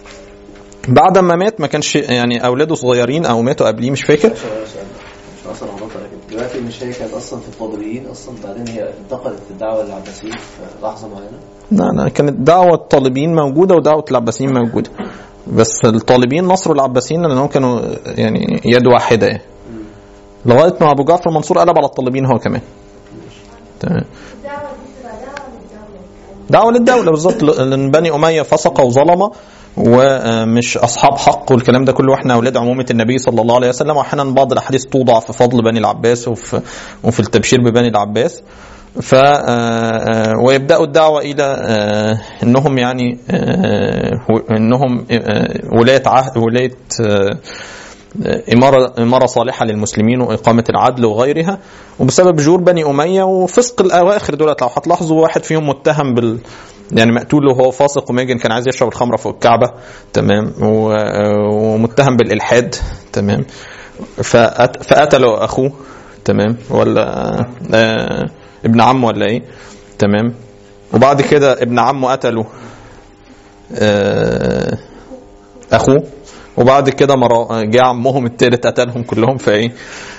بعد ما مات ما كانش يعني اولاده صغيرين او ماتوا قبليه مش فاكر مش اصلا غلطه لكن دلوقتي مش هي كانت اصلا في الطالبيين اصلا بعدين هي انتقلت في الدعوه للعباسيين في لحظه معينه لا لا كانت دعوة الطالبين موجودة ودعوة العباسيين موجودة بس الطالبين نصروا العباسيين لأنهم كانوا يعني يد واحدة يعني. لغاية ما أبو جعفر المنصور قلب على الطالبين هو كمان تمام الدعوة دي بتبقى دعوة للدولة دعوة للدولة بالظبط لأن بني أمية فسقة وظلمة ومش أصحاب حق والكلام ده كله واحنا أولاد عمومة النبي صلى الله عليه وسلم وأحيانا بعض الأحاديث توضع في فضل بني العباس وفي, وفي التبشير ببني العباس ف آه، ويبداوا الدعوه الى آه، انهم يعني آه، انهم آه، ولايه عهد ولايه آه، إمارة إمارة صالحة للمسلمين وإقامة العدل وغيرها وبسبب جور بني أمية وفسق الأواخر دولت لو هتلاحظوا واحد فيهم متهم بال يعني مقتول وهو فاسق وماجن كان عايز يشرب الخمرة فوق الكعبة تمام و- ومتهم بالإلحاد تمام فقت- فقتلوا أخوه تمام ولا آه ابن عمه ولا إيه تمام وبعد كده ابن عمه قتله آه، اخوه وبعد كده مرا- جه عمهم التالت قتلهم كلهم فايه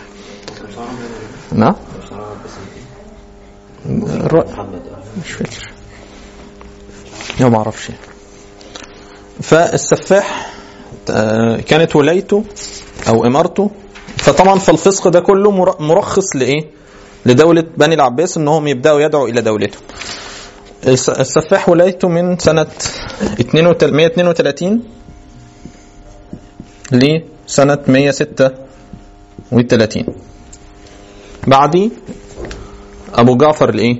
نعم الر- محمد آه. مش فاكر لا ما اعرفش فالسفاح آه، كانت ولايته او امارته فطبعا في الفسق ده كله مر- مرخص لايه لدولة بني العباس انهم يبداوا يدعوا الى دولته الس- السفاح ولايته من سنة 32 132 لسنة 136 بعديه ابو جعفر الايه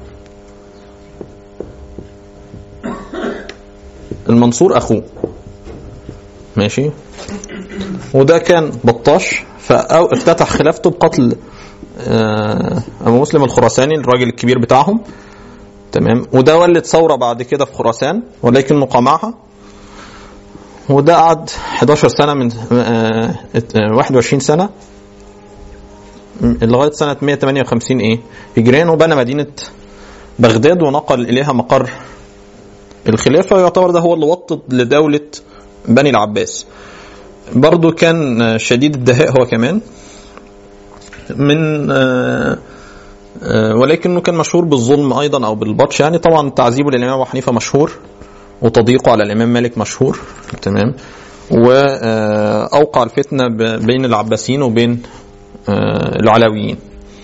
المنصور اخوه ماشي وده كان بطاش فافتتح خلافته بقتل آه، ابو مسلم الخراساني الراجل الكبير بتاعهم تمام وده ولد ثوره بعد كده في خراسان ولكنه قمعها وده قعد 11 سنه من آه، آه، 21 سنه م- لغايه سنه 158 ايه هجريا وبنى مدينه بغداد ونقل اليها مقر الخلافه ويعتبر ده هو اللي وطد لدوله بني العباس برضو كان آه، شديد الدهاء هو كمان من آه، آه، ولكنه كان مشهور بالظلم ايضا او بالبطش يعني طبعا تعذيبه للامام ابو حنيفه مشهور وتضييقه على الامام مالك مشهور تمام واوقع الفتنه ب- بين العباسيين وبين آه، العلويين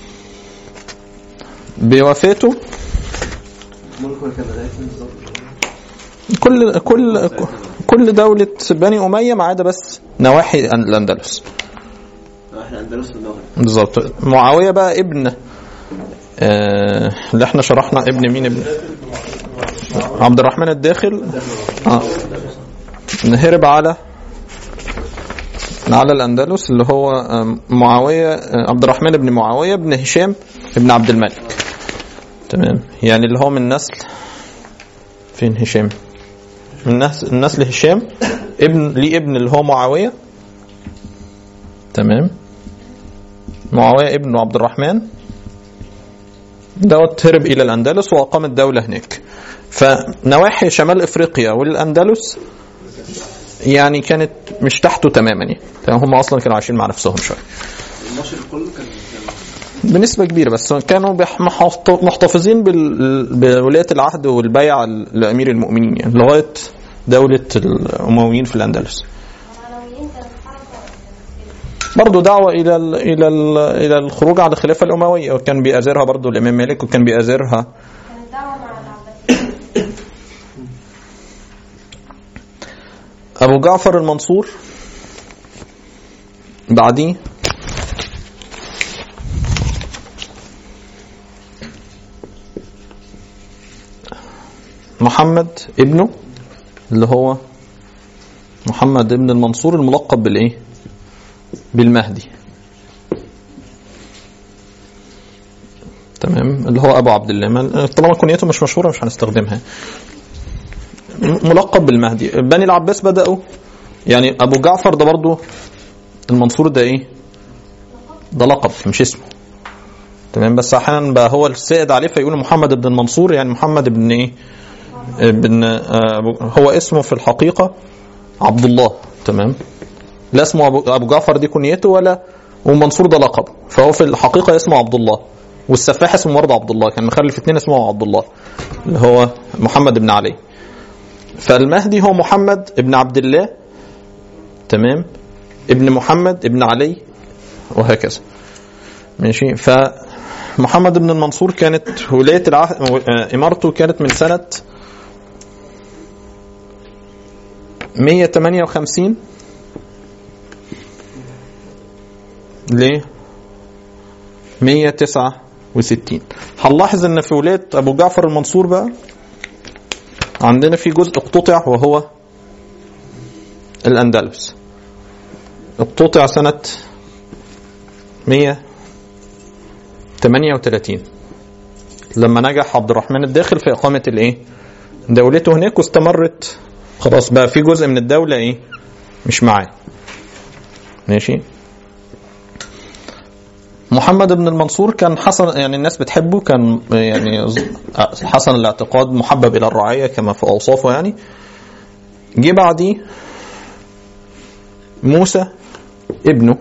بوفاته ملكه كان لغايه فين بالظبط؟ كل كل كل دولة بني أمية ما عدا بس نواحي الأندلس آه، احنا اندلس والمغرب بالظبط معاوية بقى ابن آه اللي احنا شرحنا ابن مين ابن عبد الرحمن الداخل آه. هرب على على الأندلس اللي هو آه، معاوية آه، عبد الرحمن بن معاوية بن هشام بن عبد الملك تمام يعني اللي هو من نسل فين هشام من نسل نسل هشام ابن ليه ابن اللي هو معاوية تمام معاوية ابن عبد الرحمن دوت هرب إلى الأندلس وأقام الدولة هناك فنواحي شمال إفريقيا والأندلس يعني كانت مش تحته تماما يعني لأن هم أصلا كانوا عايشين مع نفسهم شوية المشرق كله كان كان بنسبة كبيرة بس كانوا بيح- محافظ- محتفظين بال- بولاية العهد والبيعة لأمير المؤمنين يعني لغاية دولة الأمويين في الأندلس العلويين كانت حركة برضه دعوة إلى ال إلى ال إلى الخروج على الخلافة الأموية وكان بيأزرها برضه الإمام مالك وكان بيأزرها كانت دعوة مع العباسيين أبو جعفر المنصور بعديه محمد ابنه اللي هو محمد ابن المنصور الملقب بالايه بالمهدي تمام اللي هو ابو عبد الله ما- طالما كنيته مش مشهوره مش هنستخدمها ملقب بالمهدي بني العباس بدأوا يعني أبو جعفر ده برضو المنصور ده إيه ده لقب مش اسمه تمام بس أحيانا بقى هو السائد عليه فيقولوا محمد بن المنصور يعني محمد بن إيه بن آه، أبو- هو اسمه في الحقيقة عبد الله تمام لا اسمه أبو, أبو جعفر دي كنيته ولا ومنصور ده لقب فهو في الحقيقة اسمه عبد الله والسفاح اسمه برضه عبد الله كان مخلف اتنين اسمه عبد الله اللي هو محمد بن علي فالمهدي هو محمد ابن عبد الله تمام ابن محمد ابن علي وهكذا ماشي فمحمد بن المنصور كانت ولاية العهد آه، إمارته كانت من سنة 158 ل 169 هنلاحظ ان في ولاية ابو جعفر المنصور بقى عندنا في جزء اقتطع وهو الأندلس اقتطع سنة 138 لما نجح عبد الرحمن الداخل في إقامة الإيه؟ دولته هناك واستمرت خلاص بقى في جزء من الدولة إيه؟ مش معاه ماشي محمد بن المنصور كان حسن يعني الناس بتحبه كان يعني حسن الاعتقاد محبب الى الرعيه كما في اوصافه يعني جه بعديه موسى ابنه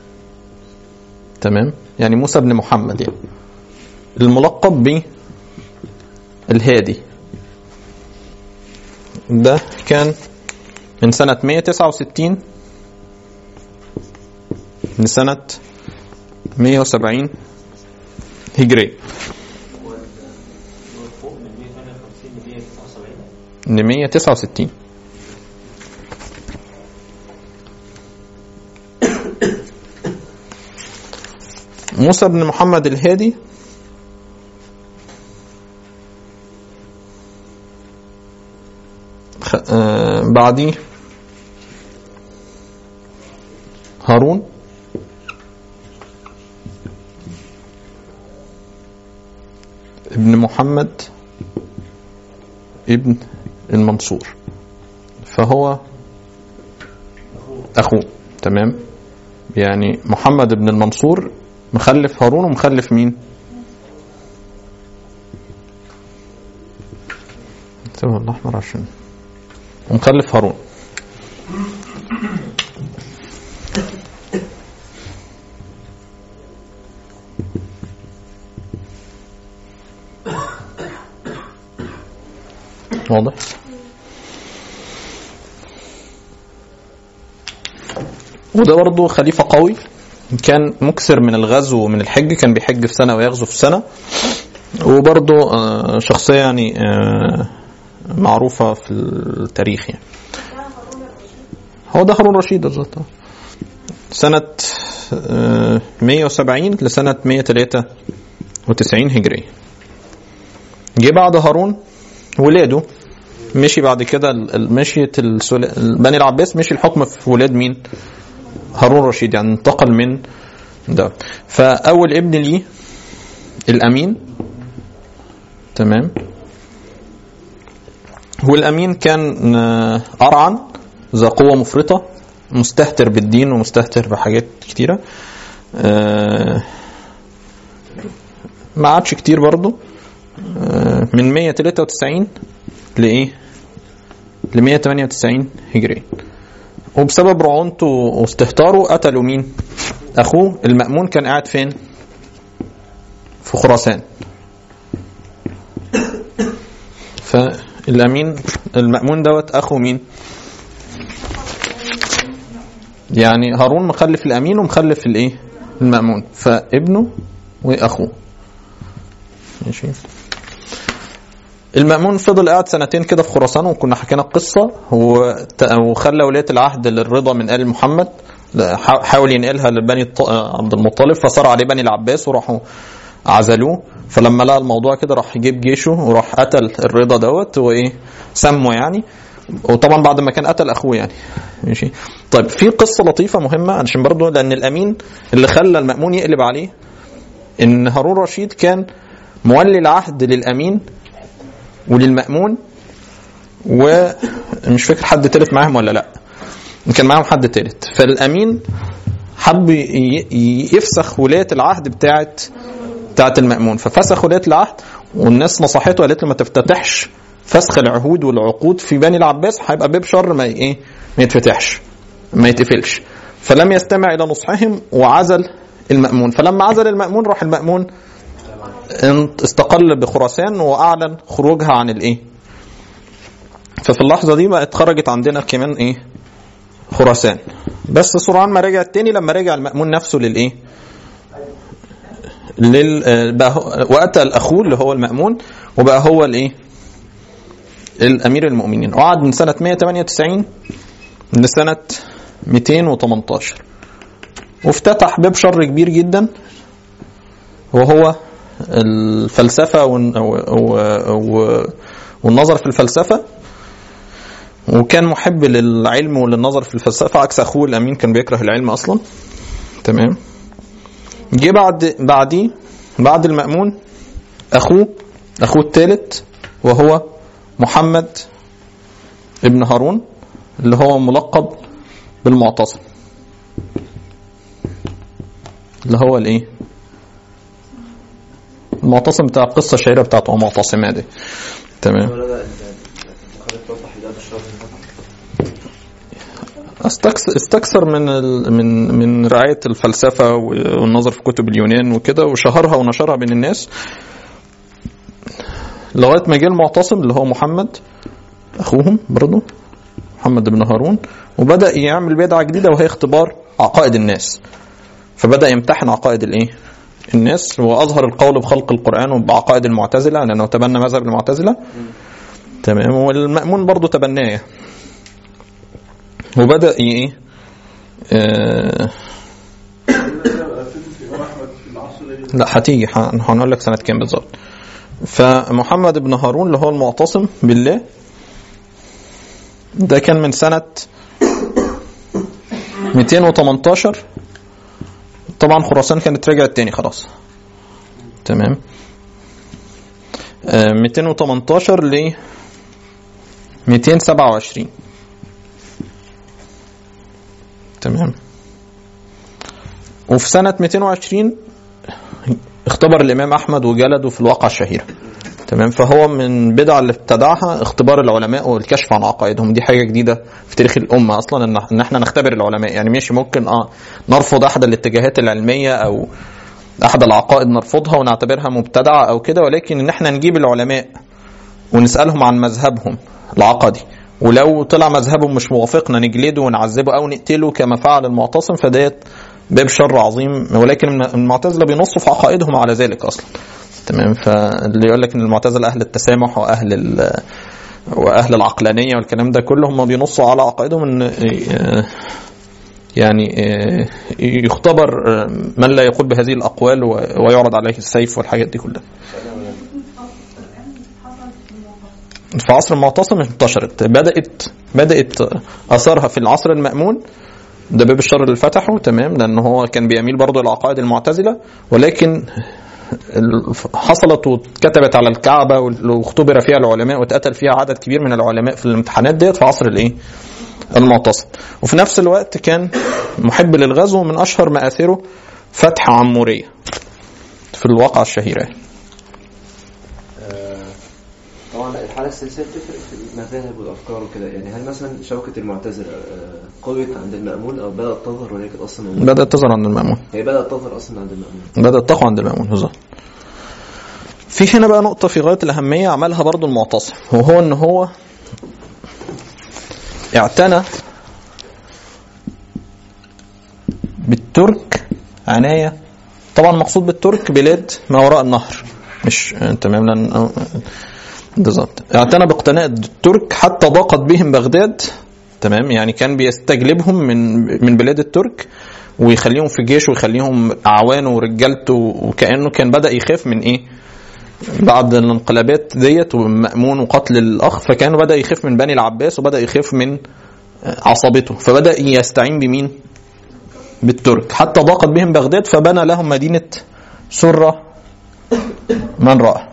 تمام يعني موسى ابن محمد يعني الملقب ب الهادي ده كان من سنة 169 لسنة 170 هجرية فوق من 158 ل 179 ل 169 موسى بن محمد الهادي خ- آه، بعديه هارون ابن محمد ابن المنصور فهو اخوه تمام يعني محمد بن المنصور مخلف هارون ومخلف مين سوى الاحمر عشان ومخلف هارون واضح وده برضه خليفة قوي كان مكثر من الغزو ومن الحج كان بيحج في سنة ويغزو في سنة وبرضه آه، شخصية يعني آه، معروفة في التاريخ يعني هو ده هارون رشيد بالظبط آه. سنة آه، 170 لسنة 193 هجرية جه بعد هارون ولاده مشي بعد كده ال- ال- مشيت السل- بني العباس مشي الحكم في ولاد مين؟ هارون رشيد يعني انتقل من ده فأول ابن ليه الأمين تمام والأمين كان آه، أرعن ذا قوة مفرطة مستهتر بالدين ومستهتر بحاجات كتيرة آه، ما عادش كتير برضه آه، من 193 لإيه؟ ل 198 هجري وبسبب رعونته واستهتاره قتلوا مين؟ أخوه المأمون كان قاعد فين؟ في خراسان فالأمين المأمون دوت أخو مين؟ يعني هارون مخلف الأمين ومخلف الإيه؟ المأمون فابنه وأخوه ماشي المأمون فضل قاعد سنتين كده في خراسان وكنا حكينا القصة وت- وخلى ولاية العهد للرضا من آل محمد لا، حا- حاول ينقلها لبني الط- عبد المطلب فصار عليه بني العباس وراحوا عزلوه فلما لقى الموضوع كده راح يجيب جيشه وراح قتل الرضا دوت وايه سمه يعني وطبعا بعد ما كان قتل اخوه يعني ماشي طيب في قصه لطيفه مهمه عشان برضه لان الامين اللي خلى المامون يقلب عليه ان هارون رشيد كان مولي العهد للامين وللمأمون ومش فاكر حد تالت معاهم ولا لا كان معاهم حد تالت فالأمين حب ي- ي- يفسخ ولاية العهد بتاعت بتاعت المأمون ففسخ ولاية العهد والناس نصحته قالت له ما تفتتحش فسخ العهود والعقود في بني العباس هيبقى باب شر ما ي- ايه ما يتفتحش ما يتقفلش فلم يستمع الى نصحهم وعزل المأمون فلما عزل المأمون راح المأمون انت- استقل بخراسان واعلن خروجها عن الايه ففي اللحظه دي بقت خرجت عندنا كمان ايه خراسان بس سرعان ما رجع تاني لما رجع المأمون نفسه للايه لل آه، بقى هو- وقتل اخوه اللي هو المأمون وبقى هو الايه الامير المؤمنين وقعد من سنه 198 لسنه 218 وافتتح باب شر كبير جدا وهو الفلسفه والن- و- و- و- والنظر في الفلسفه وكان محب للعلم وللنظر في الفلسفه عكس اخوه الامين كان بيكره العلم اصلا تمام جه بعد بعديه بعد المأمون اخوه اخوه الثالث وهو محمد ابن هارون اللي هو ملقب بالمعتصم اللي هو الايه المعتصم بتاع القصه الشهيره بتاعته هو معتصمه دي تمام ولا لا انت خليك توضح ده بالشرح استكثر استكثر من ال... من من رعايه الفلسفه والنظر في كتب اليونان وكده وشهرها ونشرها بين الناس لغايه ما جه المعتصم اللي هو محمد اخوهم برضه محمد بن هارون وبدا يعمل بدعه جديده وهي اختبار عقائد الناس فبدا يمتحن عقائد الايه الناس واظهر القول بخلق القران وبعقائد المعتزله لانه تبنى مذهب المعتزله تمام والمامون برضه تبناه وبدا ايه آه في إمام أحمد في العصر الذي لا هتيجي ه- هنقول لك سنه كام بالظبط فمحمد بن هارون اللي هو المعتصم بالله ده كان من سنه 218 طبعا خراسان كانت رجعت تاني خلاص تمام آه، 218 ل 227 تمام وفي سنة 220 اختبر الإمام أحمد وجلده في الواقعة الشهيرة تمام فهو من بدع اللي ابتدعها اختبار العلماء والكشف عن عقائدهم دي حاجة جديدة في تاريخ الأمة أصلا إن إن احنا نختبر العلماء يعني ماشي ممكن اه نرفض أحد الاتجاهات العلمية أو أحد العقائد نرفضها ونعتبرها مبتدعة أو كده ولكن إن احنا نجيب العلماء ونسألهم عن مذهبهم العقدي ولو طلع مذهبهم مش موافقنا نجلده ونعذبه أو نقتله كما فعل المعتصم فديت باب شر عظيم ولكن المعتزلة بينصوا في عقائدهم على ذلك أصلا تمام فاللي يقول لك ان المعتزله اهل التسامح واهل ال واهل العقلانيه والكلام ده كله هم بينصوا على عقائدهم ان آه، يعني آه، يختبر آه، من لا يقول بهذه الاقوال و- ويعرض عليه السيف والحاجات دي كلها في عصر المعتصم انتشرت بدات بدات اثارها في العصر المامون ده باب الشر اللي فتحه تمام لان هو كان بيميل برضه للعقائد المعتزله ولكن ال- حصلت واتكتبت على الكعبه واختبر فيها العلماء واتقتل فيها عدد كبير من العلماء في الامتحانات ديت في عصر الايه؟ المعتصم وفي نفس الوقت كان محب للغزو من اشهر مآثره فتح عموريه في الواقعه الشهيره يعني. آه، طبعا الحالة السياسية بتفرق في المذاهب والأفكار وكده يعني هل مثلا شوكة المعتزلة آه، قويت عند المأمون أو بدأت تظهر ولا هي كانت أصلا موجودة؟ بدات تظهر عند المامون هي بدأت تظهر أصلا عند المأمون بدات تقوى عند المامون بالظبط في هنا بقى نقطه في غايه الاهميه عملها برضو المعتصم وهو ان هو اعتنى بالترك عنايه طبعا مقصود بالترك بلاد ما وراء النهر مش تمام لان بالظبط اعتنى باقتناء الترك حتى ضاقت بهم بغداد تمام يعني كان بيستجلبهم من من بلاد الترك ويخليهم في جيش ويخليهم اعوانه ورجالته وكانه كان بدا يخاف من ايه بعد الانقلابات ديت ومأمون وقتل الاخ فكان بدا يخاف من بني العباس وبدا يخاف من عصبته فبدا يستعين بمين بالترك حتى ضاقت بهم بغداد فبنى لهم مدينه سره من راى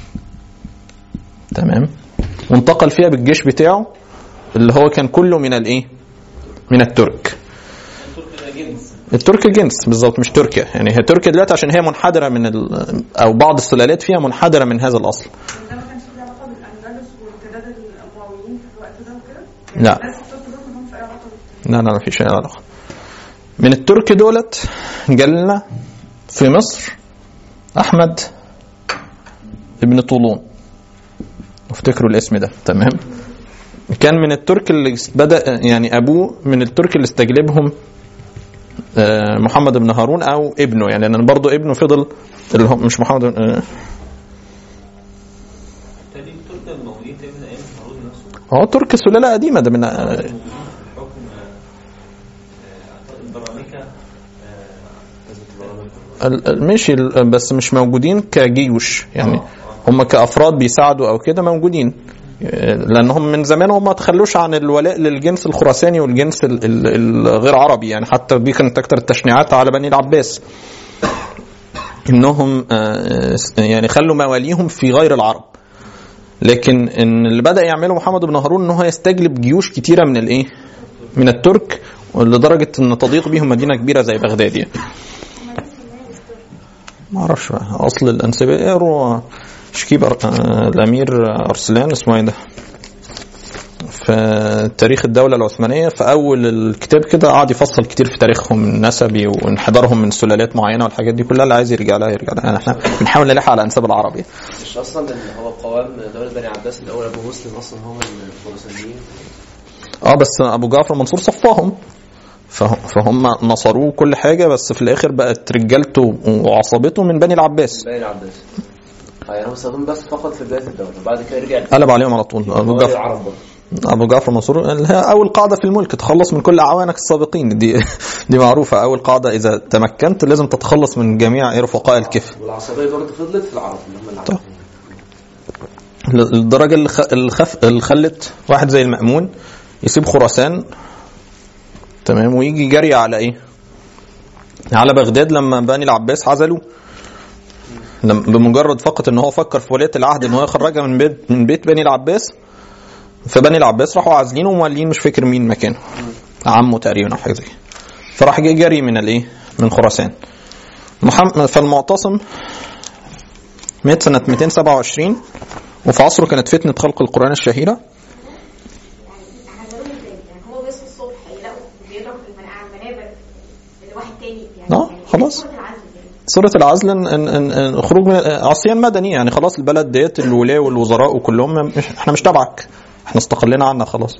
تمام وانتقل فيها بالجيش بتاعه اللي هو كان كله من الايه من الترك الترك جنس بالظبط مش تركيا يعني هي تركيا دلوقتي عشان هي منحدره من ال... او بعض السلالات فيها منحدره من هذا الاصل ده ما كانش ليه علاقه بالاندلس وارتداد الامويين في الوقت ده وكده؟ لا. الناس الترك دول ما لهمش اي علاقه بالترك. لا لا ما فيش اي علاقه من الترك دولت جالنا في مصر احمد ابن طولون افتكروا الاسم ده تمام كان من الترك اللي بدا يعني ابوه من الترك اللي استجلبهم آه، محمد بن هارون او ابنه يعني لان برضه ابنه فضل اللي هو مش محمد بن- آه، تقريبا تركيا المواليد تقريبا ايام هارون نفسه هو ترك سلاله قديمه ده من آه، حكم البراميكا ال- ال- ماشي ال- بس مش موجودين كجيوش يعني هم كافراد بيساعدوا او كده موجودين آه، لانهم من زمان هم ما تخلوش عن الولاء للجنس الخراساني والجنس ال- ال- الغير عربي يعني حتى دي كانت اكتر التشنيعات على بني العباس انهم آه، يعني خلوا مواليهم في غير العرب لكن ان اللي بدا يعمله محمد بن هارون ان هو يستجلب جيوش كتيره من الايه من الترك لدرجه ان تضيق بيهم مدينه كبيره زي بغداد يعني ما اعرفش بقى اصل الانسباء اقروا شكيب أر- آه، الامير ارسلان اسمه ايه ده في تاريخ الدولة العثمانية في أول الكتاب كده قعد يفصل كتير في تاريخهم النسبي وانحدارهم من سلالات معينة والحاجات دي كلها اللي عايز يرجع لها يرجع لها يعني احنا بنحاول نلحق على أنساب العرب يعني. مش اصلا ان هو قوام دوله بني عباس الاول ابو مسلم اصلا هو الخراسانيين اه بس أبو جعفر منصور صفاهم فهم, فهم نصروه كل حاجة بس في الآخر بقت رجالته وعصبته من بني العباس بني عباس اه يعني هم استخدموا بس فقط في بدايه الدوله بعد كده رجع قلب عليهم على طول أبو هو جعفر العرب برضه ابو جعفر منصور اللي هي اول قاعده في الملك تخلص من كل اعوانك السابقين دي دي معروفه اول قاعده اذا تمكنت لازم تتخلص من جميع رفقاء الكفر والعصبيه برضه فضلت في العرب اللي هم العرب طب. للدرجه اللي خ- اللي خف اللي خلت واحد زي المأمون يسيب خراسان تمام ويجي جري على ايه؟ على بغداد لما بني العباس عزلوه لما بمجرد فقط ان هو فكر في ولية العهد ان هو يخرجها من بيت من بيت بني العباس فبني العباس راحوا عازلينه ومولين مش فاكر مين مكانه عمه تقريبا او حاجه زي كده فراح جه جري من الايه؟ من خراسان محمد فالمعتصم مات سنة 227 وفي عصره كانت فتنة خلق القرآن الشهيرة عملوه ازاي؟ يعني هو بيصحوا الصبح يلاقوا بيضرب في المن- على المنابر لواحد تاني يعني آه، يعني خلاص. صورة العزل يعني. سورة العزل إن إن إن خروج من عصيان مدني يعني خلاص البلد ديت الولاة والوزراء وكلهم مش احنا مش تبعك احنا استقلنا عنك خلاص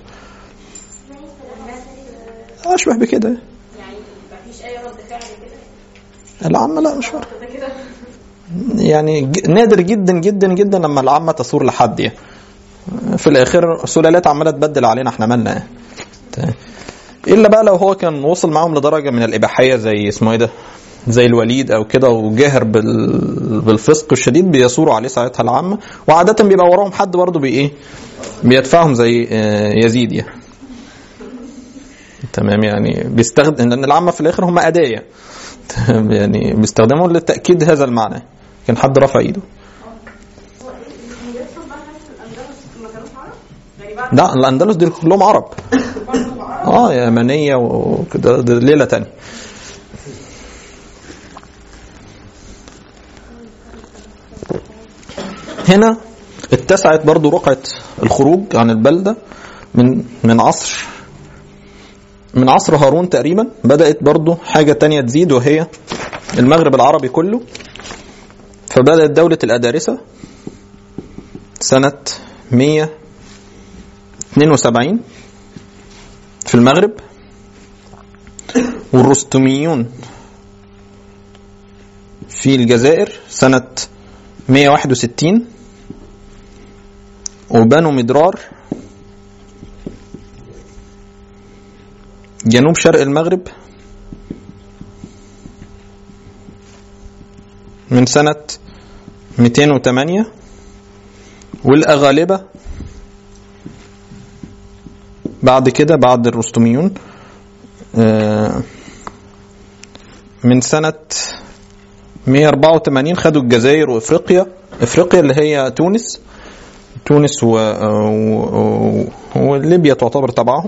اشبه بكده يعني مفيش اي رد فعل كده العامة لا مش فارقة ده كده يعني ج- نادر جدا جدا جدا لما العامة تثور لحد يعني في الاخر سلالات عمالة تبدل علينا احنا مالنا يعني ت- الا بقى لو هو كان وصل معاهم لدرجة من الاباحية زي اسمه ايه ده زي الوليد او كده وجاهر بال... بالفسق الشديد بيثوروا عليه ساعتها العامة وعادة بيبقى وراهم حد برضه بي ايه بيدفعهم زي آه، يزيد يعني تمام يعني بيستخدم لان العامة في الاخر هم اداة تمام؟ يعني بيستخدموا لتأكيد هذا المعنى كان حد رفع ايده هو اللي بيحصل بقى الناس في الاندلس ما كانوش عرب يعني بعد لا الاندلس دي كلهم عرب برضه عرب اه يمنيه وكده ده ليله تانية هنا اتسعت برضو رقعة الخروج عن البلدة من من عصر من عصر هارون تقريبا بدأت برضو حاجة تانية تزيد وهي المغرب العربي كله فبدأت دولة الأدارسة سنة 172 في المغرب والرستميون في الجزائر سنة 161 وبنو مدرار جنوب شرق المغرب من سنة 208 والأغالبة بعد كده بعد الرستميون آه، من سنة 184 خدوا الجزائر وافريقيا افريقيا اللي هي تونس تونس و... و... وليبيا تعتبر تبعهم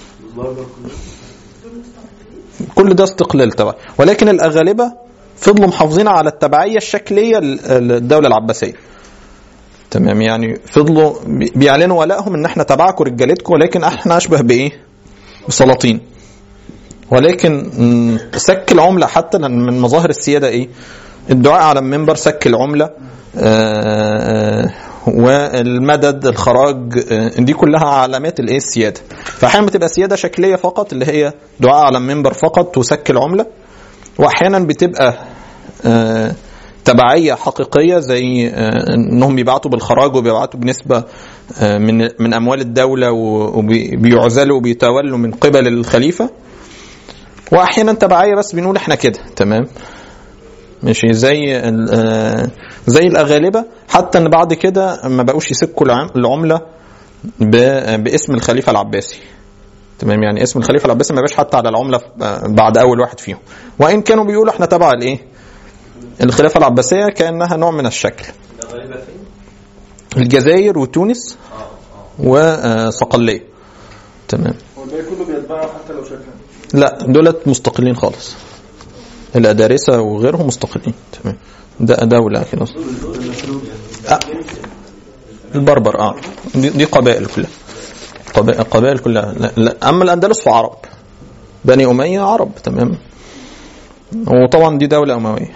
كل ده استقلال تبع ولكن الأغالبة فضلوا محافظين على التبعية الشكلية للدولة العباسية تمام يعني فضلوا بي- بيعلنوا ولائهم ان احنا تبعكم رجالتكم ولكن احنا اشبه بايه؟ بسلاطين ولكن مم، سك العملة حتى لأن من مظاهر السيادة ايه؟ الدعاء على المنبر سك العملة آه، والمدد الخراج آه، دي كلها علامات الايه السيادة فأحيانا بتبقى سيادة شكلية فقط اللي هي دعاء على المنبر فقط وسك العملة وأحيانا بتبقى آه، تبعية حقيقية زي آه، انهم بيبعتوا بالخراج وبيبعتوا بنسبة آه، من من اموال الدولة وبيعزلوا وبيتولوا من قبل الخليفة واحيانا تبعية بس بنقول احنا كده تمام ماشي زي ال- آه، زي الاغالبة حتى ان بعد كده ما بقوش يسكوا العم- العملة ب- باسم الخليفة العباسي تمام يعني اسم الخليفة العباسي ما بقاش حتى على العملة آه، بعد اول واحد فيهم وان كانوا بيقولوا احنا تبع الايه الخلافة العباسية كأنها نوع من الشكل غالبا فين؟ الجزائر وتونس وصقلية تمام هو الباقي كله بيتبعه حتى لو شكلا لا دولت مستقلين خالص الأدارسة وغيرهم مستقلين تمام ده دولة كده آه. البربر اه دي, دي قبائل كلها قبائل القبائل كلها لا لا اما الاندلس فعرب بني اميه عرب تمام وطبعا دي دوله امويه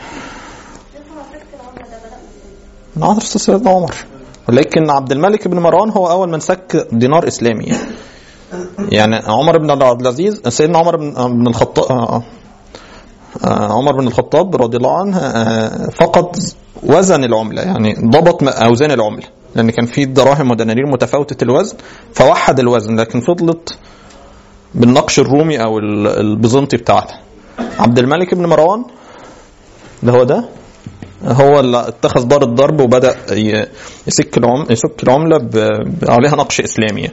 من عصر سيدنا عمر ولكن عبد الملك بن مروان هو اول من سك دينار اسلامي يعني, يعني عمر بن عبد العزيز سيدنا عمر بن بن الخطاب آه، آه، عمر بن الخطاب رضي الله عنه آه، فقد وزن العمله يعني ضبط م- اوزان العمله لان كان في دراهم ودنانير متفاوته الوزن فوحد الوزن لكن فضلت بالنقش الرومي او ال- البيزنطي بتاعها عبد الملك بن مروان اللي هو ده هو اللي اتخذ دار الضرب وبدا ي- يسك العم يسك العمله ب... ب- عليها نقش اسلامي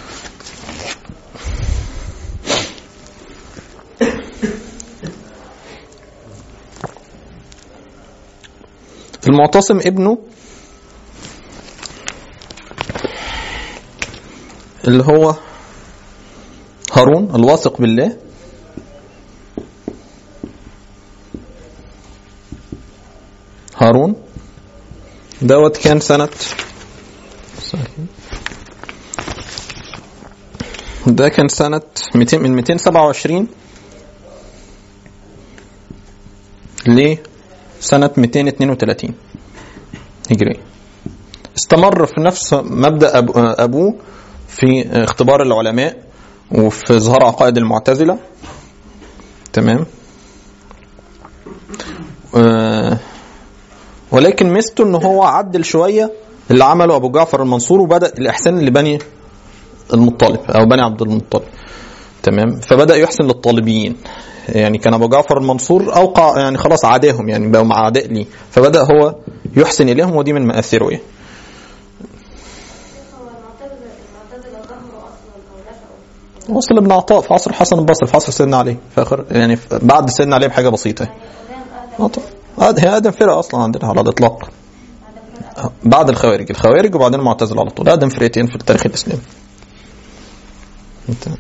المعتصم ابنه اللي هو هارون الواثق بالله هارون دوت كان سنة ده كان سنة 200 من 227 لسنة 232 هجرية استمر في نفس مبدأ أب- أبوه في اختبار العلماء وفي إظهار عقائد المعتزلة تمام آه، ولكن ميزته ان هو عدل شويه اللي عمله ابو جعفر المنصور وبدا الاحسان لبني المطلب او بني عبد المطلب تمام فبدا يحسن للطالبيين يعني كان ابو جعفر المنصور اوقع يعني خلاص عاداهم يعني بقوا مع اعداء ليه فبدا هو يحسن اليهم ودي من مآثره يعني. هو المعتزلة المعتزلة ظهروا أصلا أو نشأوا وصل ابن عطاء في عصر الحسن البصري في عصر سيدنا علي في اخر يعني في- بعد سيدنا علي بحاجه بسيطه يعني. قدام آدم آه، طب. آه، هي ادم فرقه اصلا عندنا على الاطلاق بعد الخوارج الخوارج وبعدين المعتزله على طول ادم فرقتين في التاريخ الاسلامي انت-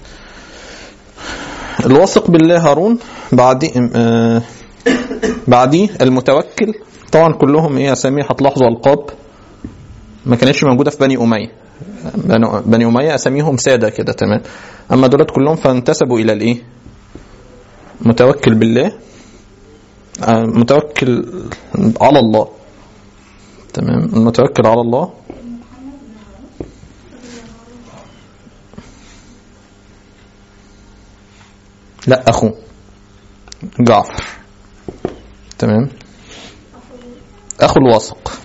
الواثق بالله هارون بعدي آه بعديه المتوكل طبعا كلهم ايه اسامي هتلاحظوا القاب ما كانتش موجوده في بني اميه بني- بني اميه اساميهم ساده كده تمام اما دولت كلهم فانتسبوا الى الايه متوكل بالله آه، متوكل على الله تمام المتوكل على الله لا اخوه جعفر تمام اخو الواثق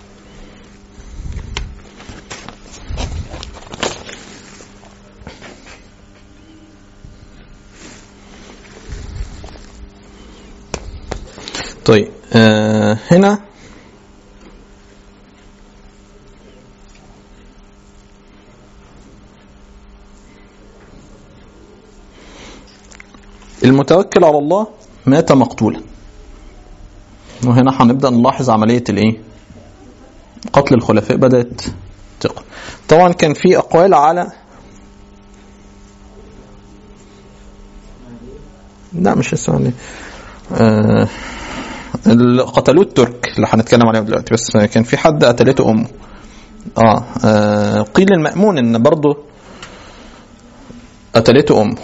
طيب آه هنا المتوكل على الله مات مقتولا وهنا هنبدأ نلاحظ عملية الايه قتل الخلفاء بدأت تقل طبعا كان في أقوال على لا مش اسمه آه اللي قتلوه الترك اللي هنتكلم عليهم دلوقتي بس كان في حد قتلته امه اه, آه قيل المأمون ان برضه قتلته امه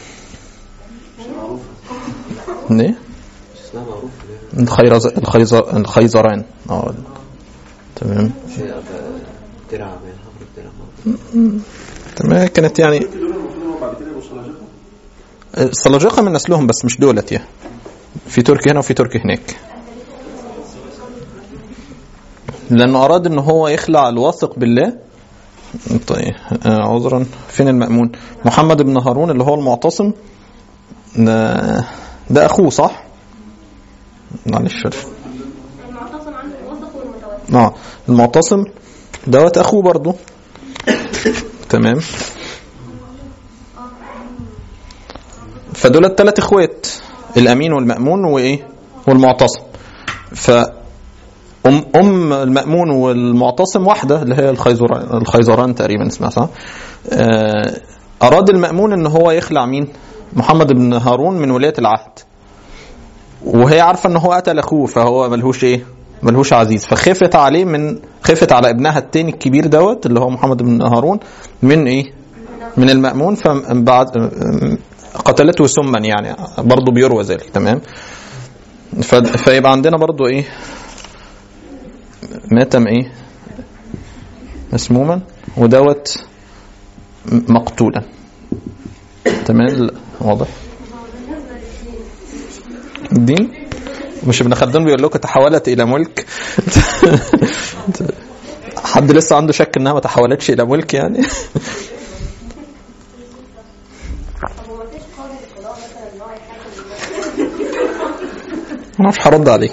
ليه؟ مش اسمها معروف ليه؟ الخيرز الخيزر الخيزران اه تمام شيء أبقى درع بين حفر الدرع معروف. تمام كانت يعني دول المفروض هم بعد كده يبقوا سلاجقه السلاجقه من نسلهم بس مش دولت يعني في تركي هنا وفي تركي هناك لانه اراد ان هو يخلع الواثق بالله طيب آه، عذرا فين المأمون محمد بن هارون اللي هو المعتصم ده, ده اخوه صح معلش المعتصم عنه الوثق والمتوكل اه المعتصم دوت اخوه برضو تمام فدول الثلاث اخوات الامين والمامون وايه والمعتصم ف ام ام المامون والمعتصم واحده اللي هي الخيزران الخيزران تقريبا اسمها صح آه، اراد المامون ان هو يخلع مين محمد بن هارون من ولايه العهد وهي عارفه ان هو قتل اخوه فهو ملهوش ايه ملهوش عزيز فخفت عليه من خفت على ابنها التاني الكبير دوت اللي هو محمد بن هارون من ايه من المأمون فبعد قتلته سما يعني برضه بيروى ذلك تمام ف- فيبقى عندنا برضه ايه ماتم ايه مسموما ودوت م- مقتولا تمام لا، واضح الدين مش ابن خلدون بيقول لكم تحولت الى ملك حد لسه عنده شك انها ما تحولتش الى ملك يعني طب هو مفيش قاضي للقضاء مثلا ان هو يحكم انا مش هرد عليك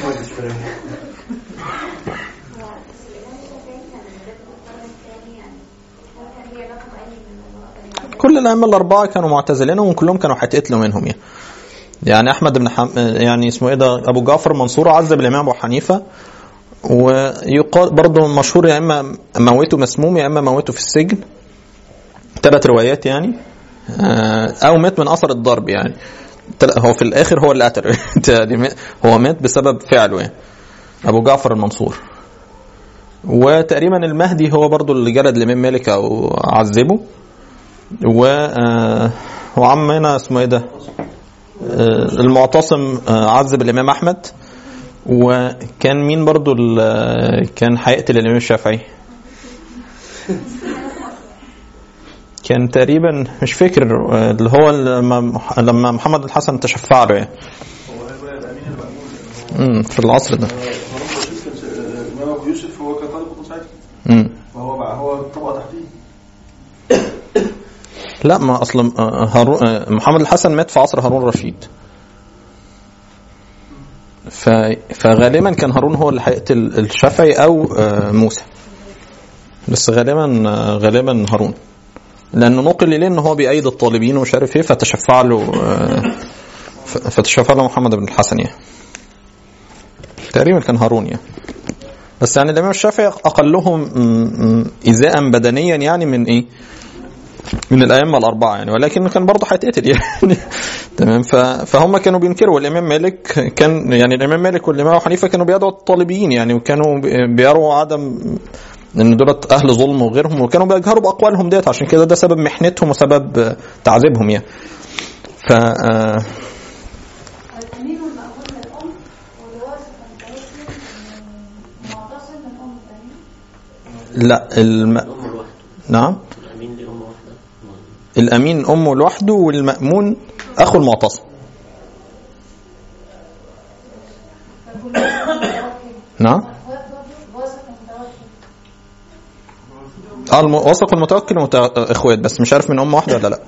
كل الائمه الاربعه كانوا معتزلين وكلهم كانوا هيتقتلوا منهم يعني يعني احمد بن حم... يعني اسمه ايه ده ابو جعفر منصور عذب الامام ابو حنيفه ويقال برضه مشهور يا اما موته مسموم يا اما موته في السجن ثلاث روايات يعني آه، او مات من اثر الضرب يعني تل- هو في الاخر هو اللي قتل يعني م- هو مات بسبب فعله يعني ابو جعفر المنصور وتقريبا المهدي هو برضو اللي جلد الامام مالك او عذبه و آه، وعمنا اسمه ايه ده آه، المعتصم آه، عذب الامام احمد وكان مين برضو ال- كان هيقتل الامام الشافعي كان تقريبا مش فاكر آه، اللي هو لما لما محمد الحسن تشفع له يعني هو هيبقى الامين المأمون امم في العصر ده هارون رشيد كان س- الامام ابو يوسف هو كان طالب قطن ساعتها امم فهو بقى هو طبقه تحتيه لا ما اصلا آه، هارون آه، محمد الحسن مات في عصر هارون الرشيد ف... فغالبا كان هارون هو اللي هيقتل الشافعي او آه، موسى بس غالبا آه، غالبا هارون لانه نقل اليه ان هو بيأيد الطالبين ومش عارف ايه فتشفع له آه، ف- فتشفع له محمد بن الحسن يعني تقريبا كان هارون يعني بس يعني الامام الشافعي اقلهم م- م- ايذاء بدنيا يعني من ايه من الائمه الاربعه يعني ولكن كان برضه هيتقتل يعني تمام ف- فهم كانوا بينكروا والامام مالك كان يعني الامام مالك والامام ابو حنيفه كانوا بيدعوا الطالبين يعني وكانوا بي- بيروا عدم ان دولت اهل ظلم وغيرهم وكانوا بيجهروا باقوالهم ديت عشان كده ده سبب محنتهم وسبب آه، تعذيبهم يعني ف آه، الأمين والمأمون من الأم والوارث المتوكل معتصم من أم الأمين لا الم... الأم لوحده نعم الأمين لأم واحدة الامين امه لوحده والمامون اخو المعتصم نعم واثق متوكل اه الم- واثق والمتوكل مت... اخوات بس مش عارف من ام واحده ولا لا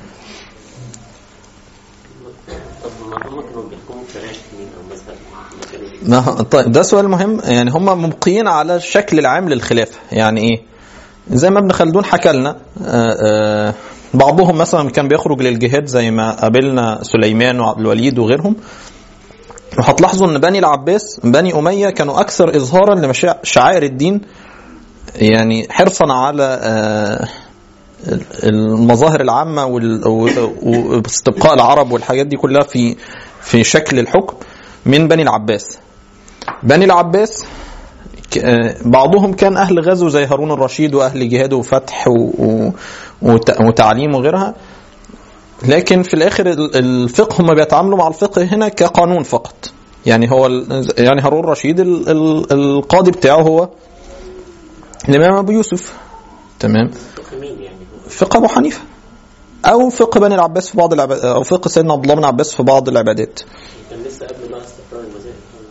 طب ما هم كانوا بيحكموا بشريعة مين أو مذهب ما كانوا ما- طيب ده سؤال مهم يعني هم مبقيين على الشكل العام للخلافه يعني ايه زي ما ابن خلدون حكى لنا آه، آه، بعضهم مثلا كان بيخرج للجهاد زي ما قابلنا سليمان وعبد الوليد وغيرهم وهتلاحظوا ان بني العباس بني اميه كانوا اكثر اظهارا لشعائر الدين يعني حرصا على آه، المظاهر العامه وال- و- واستبقاء العرب والحاجات دي كلها في في شكل الحكم من بني العباس بني العباس ك- آه، بعضهم كان اهل غزو زي هارون الرشيد واهل جهاد وفتح و- و- وت- وتعليم وغيرها لكن في الاخر ال- الفقه هم بيتعاملوا مع الفقه هنا كقانون فقط يعني هو ال- يعني هارون الرشيد ال- ال- القاضي بتاعه هو الامام ابو يوسف تمام فقه مين يعني هو فقه ابو حنيفه او فقه بني العباس في بعض العبادات او فقه سيدنا عبد الله بن عباس في بعض العبادات كان لسه قبل بقى استقرار المذاهب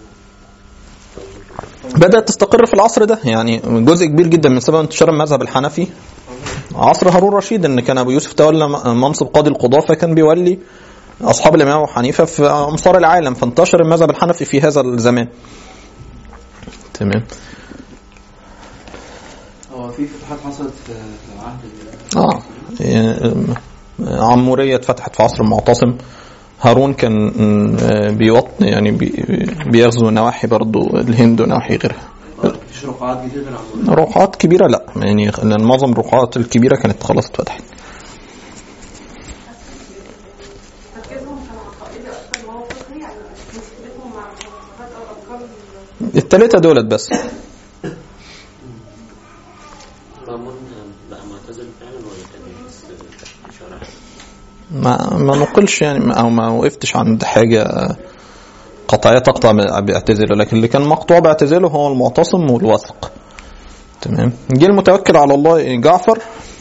بدأت تستقر في العصر ده يعني جزء كبير جدا من سبب انتشار المذهب الحنفي عصر هارون رشيد ان كان ابو يوسف تولى م- منصب قاضي القضاة فكان بيولي اصحاب الامام ابو حنيفه في امصار العالم فانتشر المذهب الحنفي في هذا الزمان تمام هو في فتوحات حصلت في في عهد ال- اه يعني عمورية اتفتحت في عصر المعتصم هارون كان آه، بيوط يعني بي- بيغزو نواحي برضو الهند ونواحي غيرها مفيش رقعات جديدة العمرية رقعات كبيرة لا يعني لأن معظم الرقعات الكبيرة كانت خلاص اتفتحت تركيزهم كان على القائد اكتر ما هو فقهي يعني مشكلتهم مع الفلسفات او الافكار التلاتة دولت بس مأمون بقى معتزل فعلا ولا كان بس ما ما نقلش يعني او ما وقفتش عند حاجه قطعيه تقطع باعتزاله لكن اللي كان مقطوع باعتزاله هو المعتصم والواثق تمام جه المتوكل على الله جعفر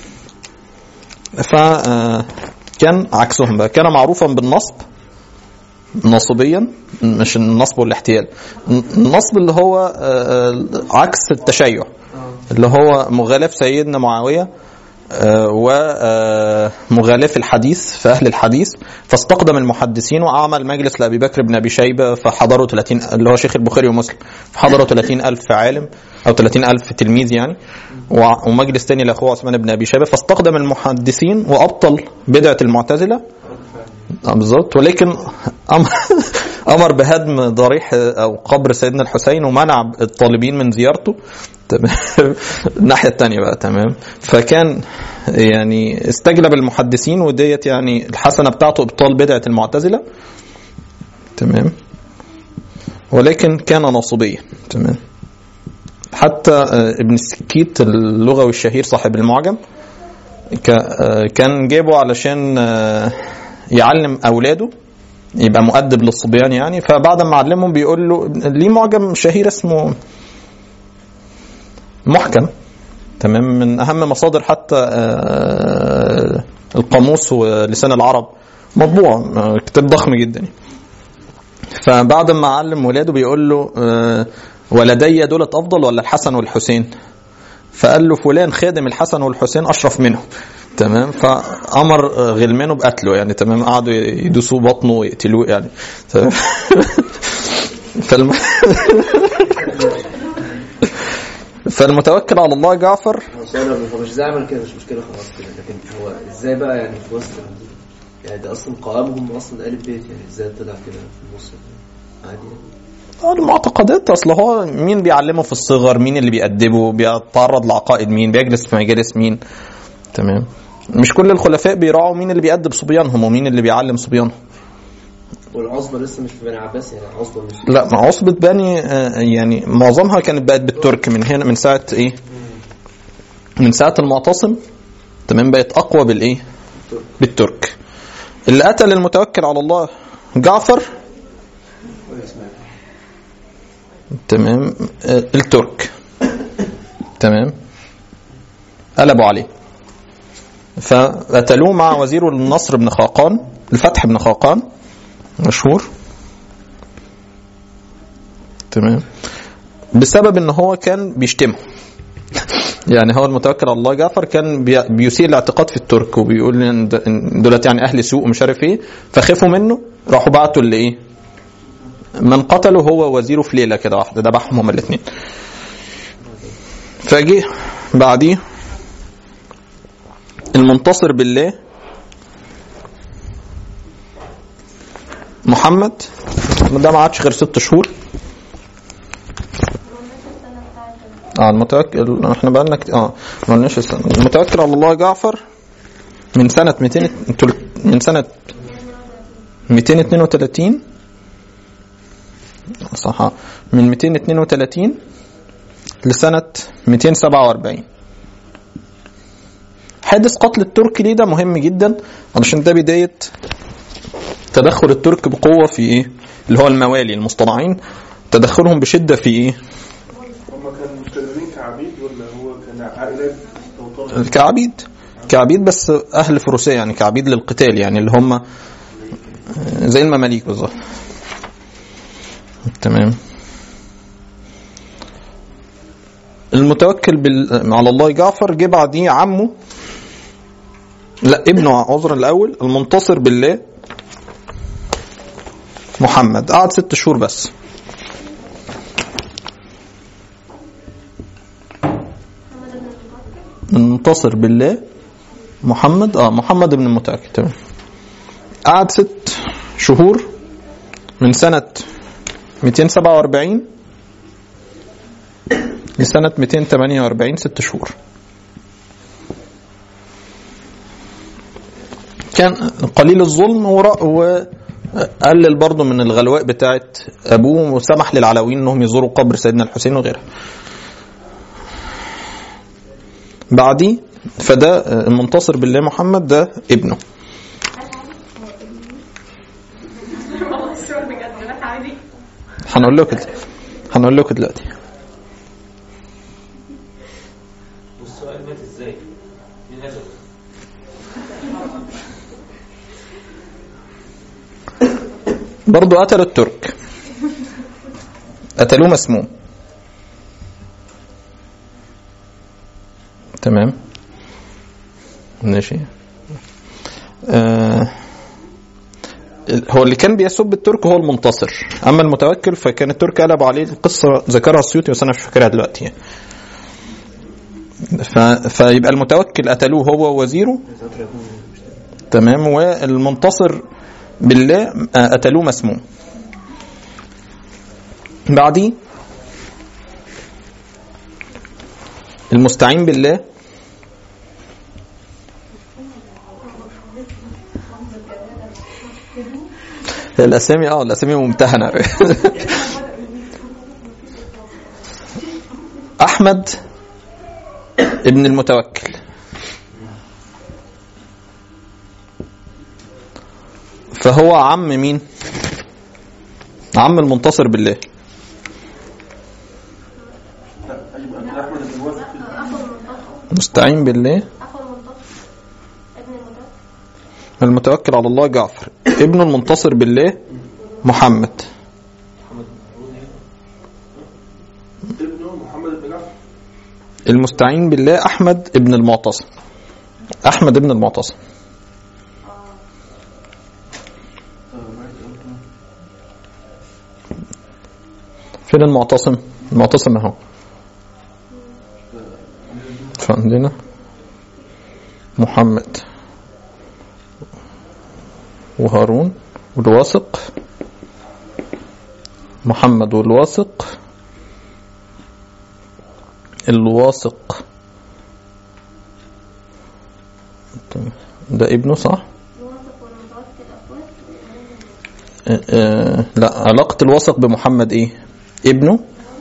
فكان عكسهم بقى كان معروفا بالنصب نصبيا مش النصب والاحتيال النصب اللي هو آه، آه، عكس التشيع اللي هو مغالاة في سيدنا معاوية ومغالاة في الحديث في أهل الحديث فاستقدم المحدثين وأعمل مجلس لأبي بكر بن أبي شيبة فحضروا 30 اللي هو شيخ البخاري ومسلم فحضروا 30 ألف عالم أو 30 ألف تلميذ يعني وع- ومجلس تاني لأخوه عثمان بن أبي شيبة فاستقدم المحدثين وأبطل بدعة المعتزلة آه، بالظبط ولكن أمر, امر بهدم ضريح او قبر سيدنا الحسين ومنع الطالبين من زيارته تمام الناحيه الثانيه بقى تمام فكان يعني استجلب المحدثين وديت يعني الحسنه بتاعته ابطال بدعه المعتزله تمام ولكن كان نصبيا تمام حتى آه، ابن السكيت اللغوي الشهير صاحب المعجم ك- آه، كان جابه علشان آه، يعلم اولاده يبقى مؤدب للصبيان يعني فبعد ما علمهم بيقول له ليه معجم شهير اسمه محكم تمام من اهم مصادر حتى آه، القاموس ولسان العرب مطبوع آه، كتاب ضخم جدا يعني. فبعد ما علم ولاده بيقول له آه، ولدي دولة افضل ولا الحسن والحسين فقال له فلان خادم الحسن والحسين اشرف منه تمام فامر آه، غلمانه بقتله يعني تمام قعدوا يدوسوا بطنه ويقتلوه يعني تمام فالم... فالمتوكل على الله جعفر هو سؤال هو مش ازاي عمل كده مش مشكله خلاص كده لكن هو ازاي بقى يعني في وسط ال- يعني ده اصلا قوامهم اصلا الف بيت يعني ازاي طلع كده في النص عادي يعني. المعتقدات اصل هو مين بيعلمه في الصغر مين اللي بيأدبه بيتعرض لعقائد مين بيجلس في مجالس مين تمام مش كل الخلفاء بيراعوا مين اللي بيأدب صبيانهم ومين اللي بيعلم صبيانهم والعصبه لسه مش في بني عباس يعني عصبه مش لا مع عصبة بني آه، يعني معظمها كانت بقت بالترك من هنا من ساعة ايه من ساعة المعتصم تمام بقت أقوى بالإيه بالترك اللي قتل المتوكل على الله جعفر تمام آه، الترك تمام قلبوا عليه فقتلوه مع وزير النصر بن خاقان الفتح بن خاقان مشهور تمام بسبب ان هو كان بيشتمه يعني هو المتوكل على الله جعفر كان بي- بيسيء الاعتقاد في الترك وبيقول ان د- إن دولت يعني اهل سوء ومش عارف ايه فخافوا منه راحوا بعتوا اللي ايه من قتله هو وزيره في ليله كده واحده ذبحهم هما الاثنين فجه بعديه المنتصر بالله محمد ده ما عادش غير ست شهور اه المتوكل احنا بقالنا كت... اه ما قلناش السنة. المتوكل على الله جعفر من سنة 200 تل- من سنة 232 صح آه. من 232 لسنة 247 حادث قتل الترك ليه ده مهم جدا علشان ده بداية تدخل الترك بقوة في ايه اللي هو الموالي المصطنعين تدخلهم بشدة في ايه هم كانوا مستخدمين كعبيد ولا هو كان عائلات توطنة؟ كعبيد كعبيد بس اهل فروسيه يعني كعبيد للقتال يعني اللي هم زي المماليك بالظبط تمام المتوكل بال... على الله جعفر جه بعديه عمه لا ابنه عذرا الاول المنتصر بالله محمد قعد ست شهور بس المنتصر بالله محمد اه محمد بن المتأكد تمام قعد ست شهور من سنة 247 لسنة 248 ست شهور كان قليل الظلم ورأ وقلل برضه من الغلواء بتاعت أبوه وسمح للعلويين أنهم يزوروا قبر سيدنا الحسين وغيرها بعديه فده المنتصر بالله محمد ده ابنه هل هل هنقول لكم هنقول لكم دلوقتي والسؤال مات ازاي؟ مين قتله؟ برضو قتلوا الترك قتلوه مسموم تمام ماشي آه هو اللي كان بيسب الترك هو المنتصر اما المتوكل فكان الترك قلب عليه القصه ذكرها السيوطي بس انا مش فاكرها دلوقتي يعني. ف... فيبقى المتوكل قتلوه هو ووزيره تمام والمنتصر بالله آه، قتلوه مسموم بعديه المستعين بالله الاسامي اه الاسامي ممتهنه احمد ابن المتوكل فهو عم مين عم المنتصر بالله يبقى من احمد بن الواسط اخو المنتصر مستعين بالله اخو المنتصر ابن المنتصر المتوكل على الله جعفر ابن المنتصر بالله محمد ابنه محمد بن جعفر المستعين بالله احمد ابن المعتصم احمد ابن المعتصم فين المعتصم المعتصم اهو فعندنا محمد وهارون والواثق محمد والواثق الواثق ده ابنه صح؟ الواثق والمتوكل اخوات آه، آه، لا علاقة الواثق بمحمد ايه؟ ابنه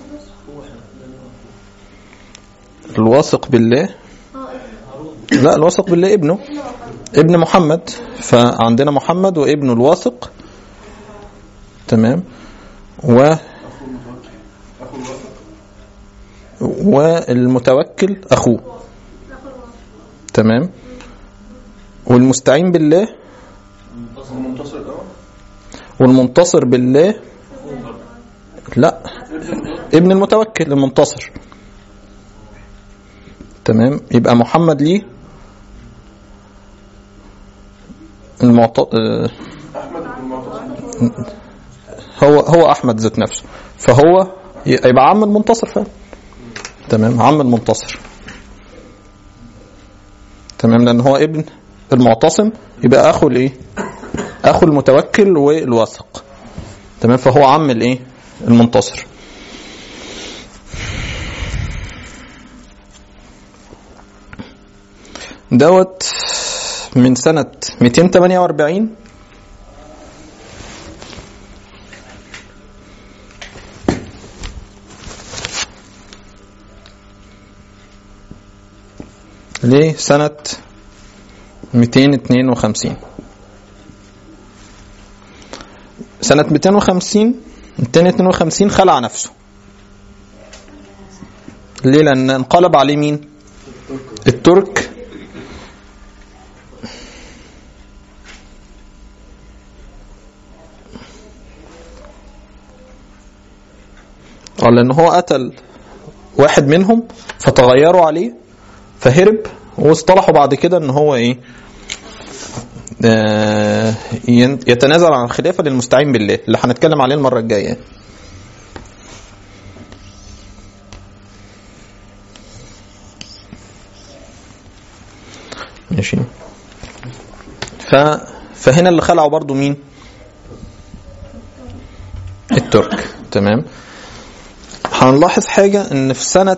الواثق بالله اه ابن لا الواثق بالله ابنه ابن محمد فعندنا محمد وابنه الواثق تمام و والمتوكل اخوه تمام والمستعين بالله المنتصر الاول والمنتصر بالله لا ابن المتوكل المنتصر تمام يبقى محمد ليه المعط... آه، احمد بن المعتصم هو هو احمد ذات نفسه فهو ي- يبقى عم المنتصر فعلا تمام عم المنتصر تمام لان هو ابن المعتصم يبقى اخو الايه اخو المتوكل والواثق تمام فهو عم الايه المنتصر دوت من سنة 248 لسنة 252 سنة 250 252 خلع نفسه ليه لأن انقلب عليه مين الترك قال لأن هو قتل واحد منهم فتغيروا عليه فهرب واصطلحوا بعد كده ان هو ايه آه، ين- يتنازل عن الخلافه للمستعين بالله اللي هنتكلم عليه المره الجايه ماشي ف فهنا اللي خلعوا برضو مين الترك تمام هنلاحظ حاجه ان في سنه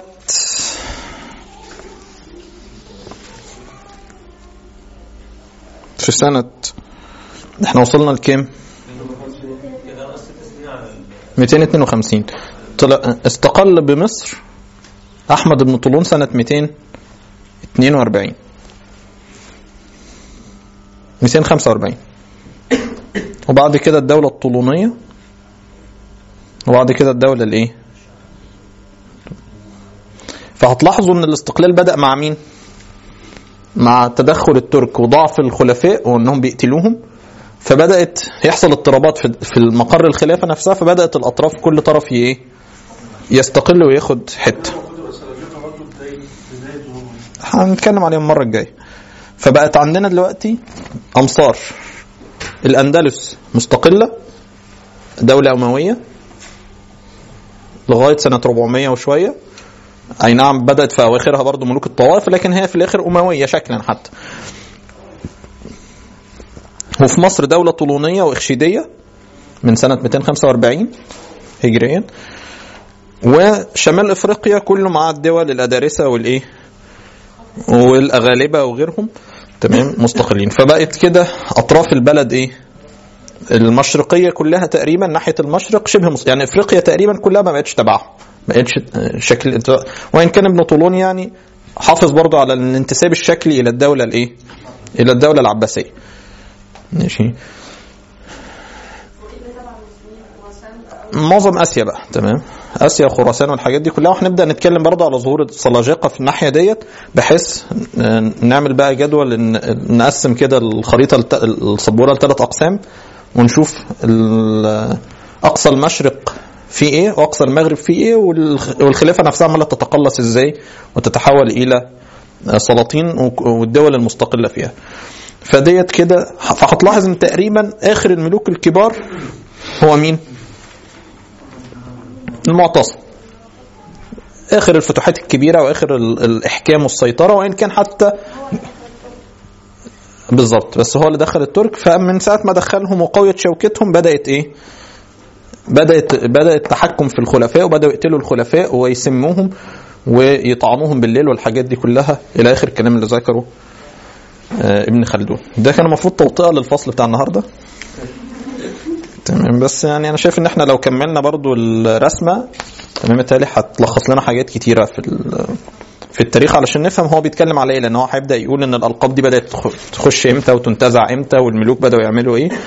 في سنة احنا وصلنا لكام؟ 252 طلع استقل بمصر احمد بن طولون سنة 242 245 وبعد كده الدولة الطولونية وبعد كده الدولة الايه فهتلاحظوا ان الاستقلال بدأ مع مين مع تدخل الترك وضعف الخلفاء وانهم بيقتلوهم فبدأت يحصل اضطرابات في في المقر الخلافة نفسها فبدأت الأطراف كل طرف ي- ايه يستقل وياخد حتة المفروض يبقى السلاجقه برضه بدايه بدايه ظهورهم هنتكلم عليهم المرة الجاية فبقت عندنا دلوقتي أمصار الأندلس مستقلة دولة أموية لغاية سنة 400 وشوية أي نعم بدأت في أواخرها برضو ملوك الطوائف لكن هي في الآخر أموية شكلا حتى وفي مصر دولة طولونية وإخشيدية من سنة 245 هجريا وشمال افريقيا كله مع الدول الادارسه والايه والاغالبه وغيرهم تمام مستقلين فبقت كده اطراف البلد ايه المشرقيه كلها تقريبا ناحيه المشرق شبه مصر يعني افريقيا تقريبا كلها ما بقتش تبعهم ما بقتش شكل وان كان ابن طولون يعني حافظ برضه على الانتساب الشكلي الى الدوله الايه الى الدوله العباسيه ماشي معظم اسيا بقى تمام اسيا وخراسان والحاجات دي كلها وهنبدا نتكلم برضه على ظهور السلاجقه في الناحيه ديت بحيث آه، نعمل بقى جدول إن- نقسم كده الخريطه الت- السبوره لثلاث اقسام ونشوف ال- اقصى المشرق في ايه واقصى المغرب في ايه والخ- والخلافه نفسها عماله تتقلص ازاي وتتحول الى آه، سلاطين وك- والدول المستقله فيها فديت كده فهتلاحظ ان تقريبا اخر الملوك الكبار هو مين؟ المعتصم اخر الفتوحات الكبيره واخر ال- الاحكام والسيطره وان كان حتى بالظبط بس هو اللي دخل الترك فمن ساعه ما دخلهم وقويت شوكتهم بدات ايه بدات بدا التحكم في الخلفاء وبداوا يقتلوا الخلفاء ويسموهم ويطعنوهم بالليل والحاجات دي كلها الى اخر الكلام اللي ذكره آه، ابن خلدون ده كان المفروض توطئه للفصل بتاع النهارده تمام بس يعني انا شايف ان احنا لو كملنا برضو الرسمه تمام بالتالي هتلخص لنا حاجات كتيره في ال- في التاريخ علشان نفهم هو بيتكلم على ايه لان هو هيبدا يقول ان الالقاب دي بدات تخ- تخش امتى وتنتزع امتى والملوك بداوا يعملوا ايه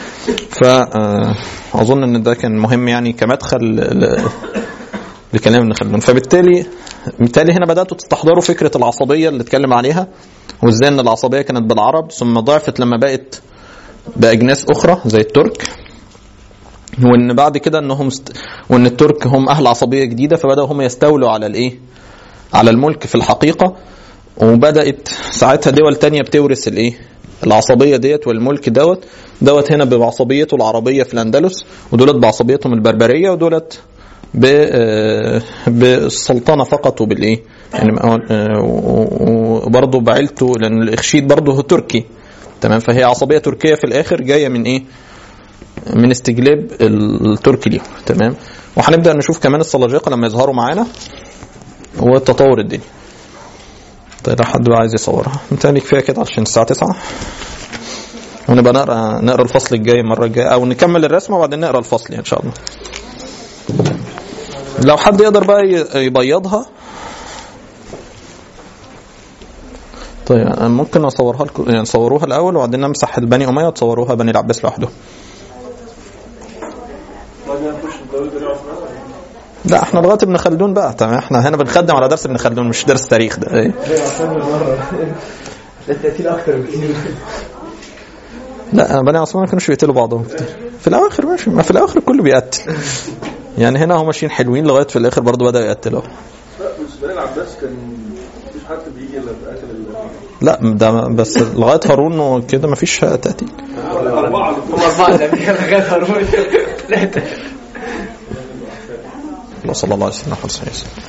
فاظن ان ده كان مهم يعني كمدخل ل- لكلام ابن خلدون فبالتالي بالتالي هنا بداتوا تستحضروا فكره العصبيه اللي اتكلم عليها وازاي ان العصبيه كانت بالعرب ثم ضعفت لما بقت باجناس اخرى زي الترك وان بعد كده انهم است... وان الترك هم اهل عصبيه جديده فبداوا هم يستولوا على الايه على الملك في الحقيقه وبدات ساعتها دول تانية بتورث الايه العصبيه ديت والملك دوت دوت هنا بعصبيته العربيه في الاندلس ودولت بعصبيتهم البربريه ودولت ب... آه، بالسلطنه فقط وبالايه يعني آه، و- وبرضه بعيلته لان الاخشيد برضه هو تركي تمام فهي عصبيه تركيه في الاخر جايه من ايه من استجلاب التركي ليهم تمام وهنبدا نشوف كمان السلاجقه لما يظهروا معانا والتطور الدنيا طيب لو حد بقى عايز يصورها متهيألي كفايه كده عشان الساعه 9 ونبقى نقرا نقرا الفصل الجاي المره الجايه او نكمل الرسمه وبعدين نقرا الفصل يعني ان شاء الله لو حد يقدر بقى ي- يبيضها طيب أنا ممكن اصورها لكم يعني صوروها الاول وبعدين نمسح البني اميه وتصوروها بني العباس لوحده بعدين نخش الدوري ده عثمان لا احنا لغايه ابن خلدون بقى تمام احنا هنا بنخدم على درس ابن خلدون مش درس تاريخ ده ايه ده التقتيل اكتر بكتير لا بني عثمان ما كانوش بيقتلوا بعضهم كتير في الاواخر ماشي ما في الاواخر كله بيقتل يعني هنا هم ماشيين حلوين لغايه في الاخر برضه بداوا يقتلوا لا بس بني العباس كان مفيش حد بيجي الا بقتل ال- لا ده بس لغايه هارون وكده ما فيش تقتيل الاربعه اللي هم اربعه زي ما كان هارون ثلاثه صلى الله عليه وسلم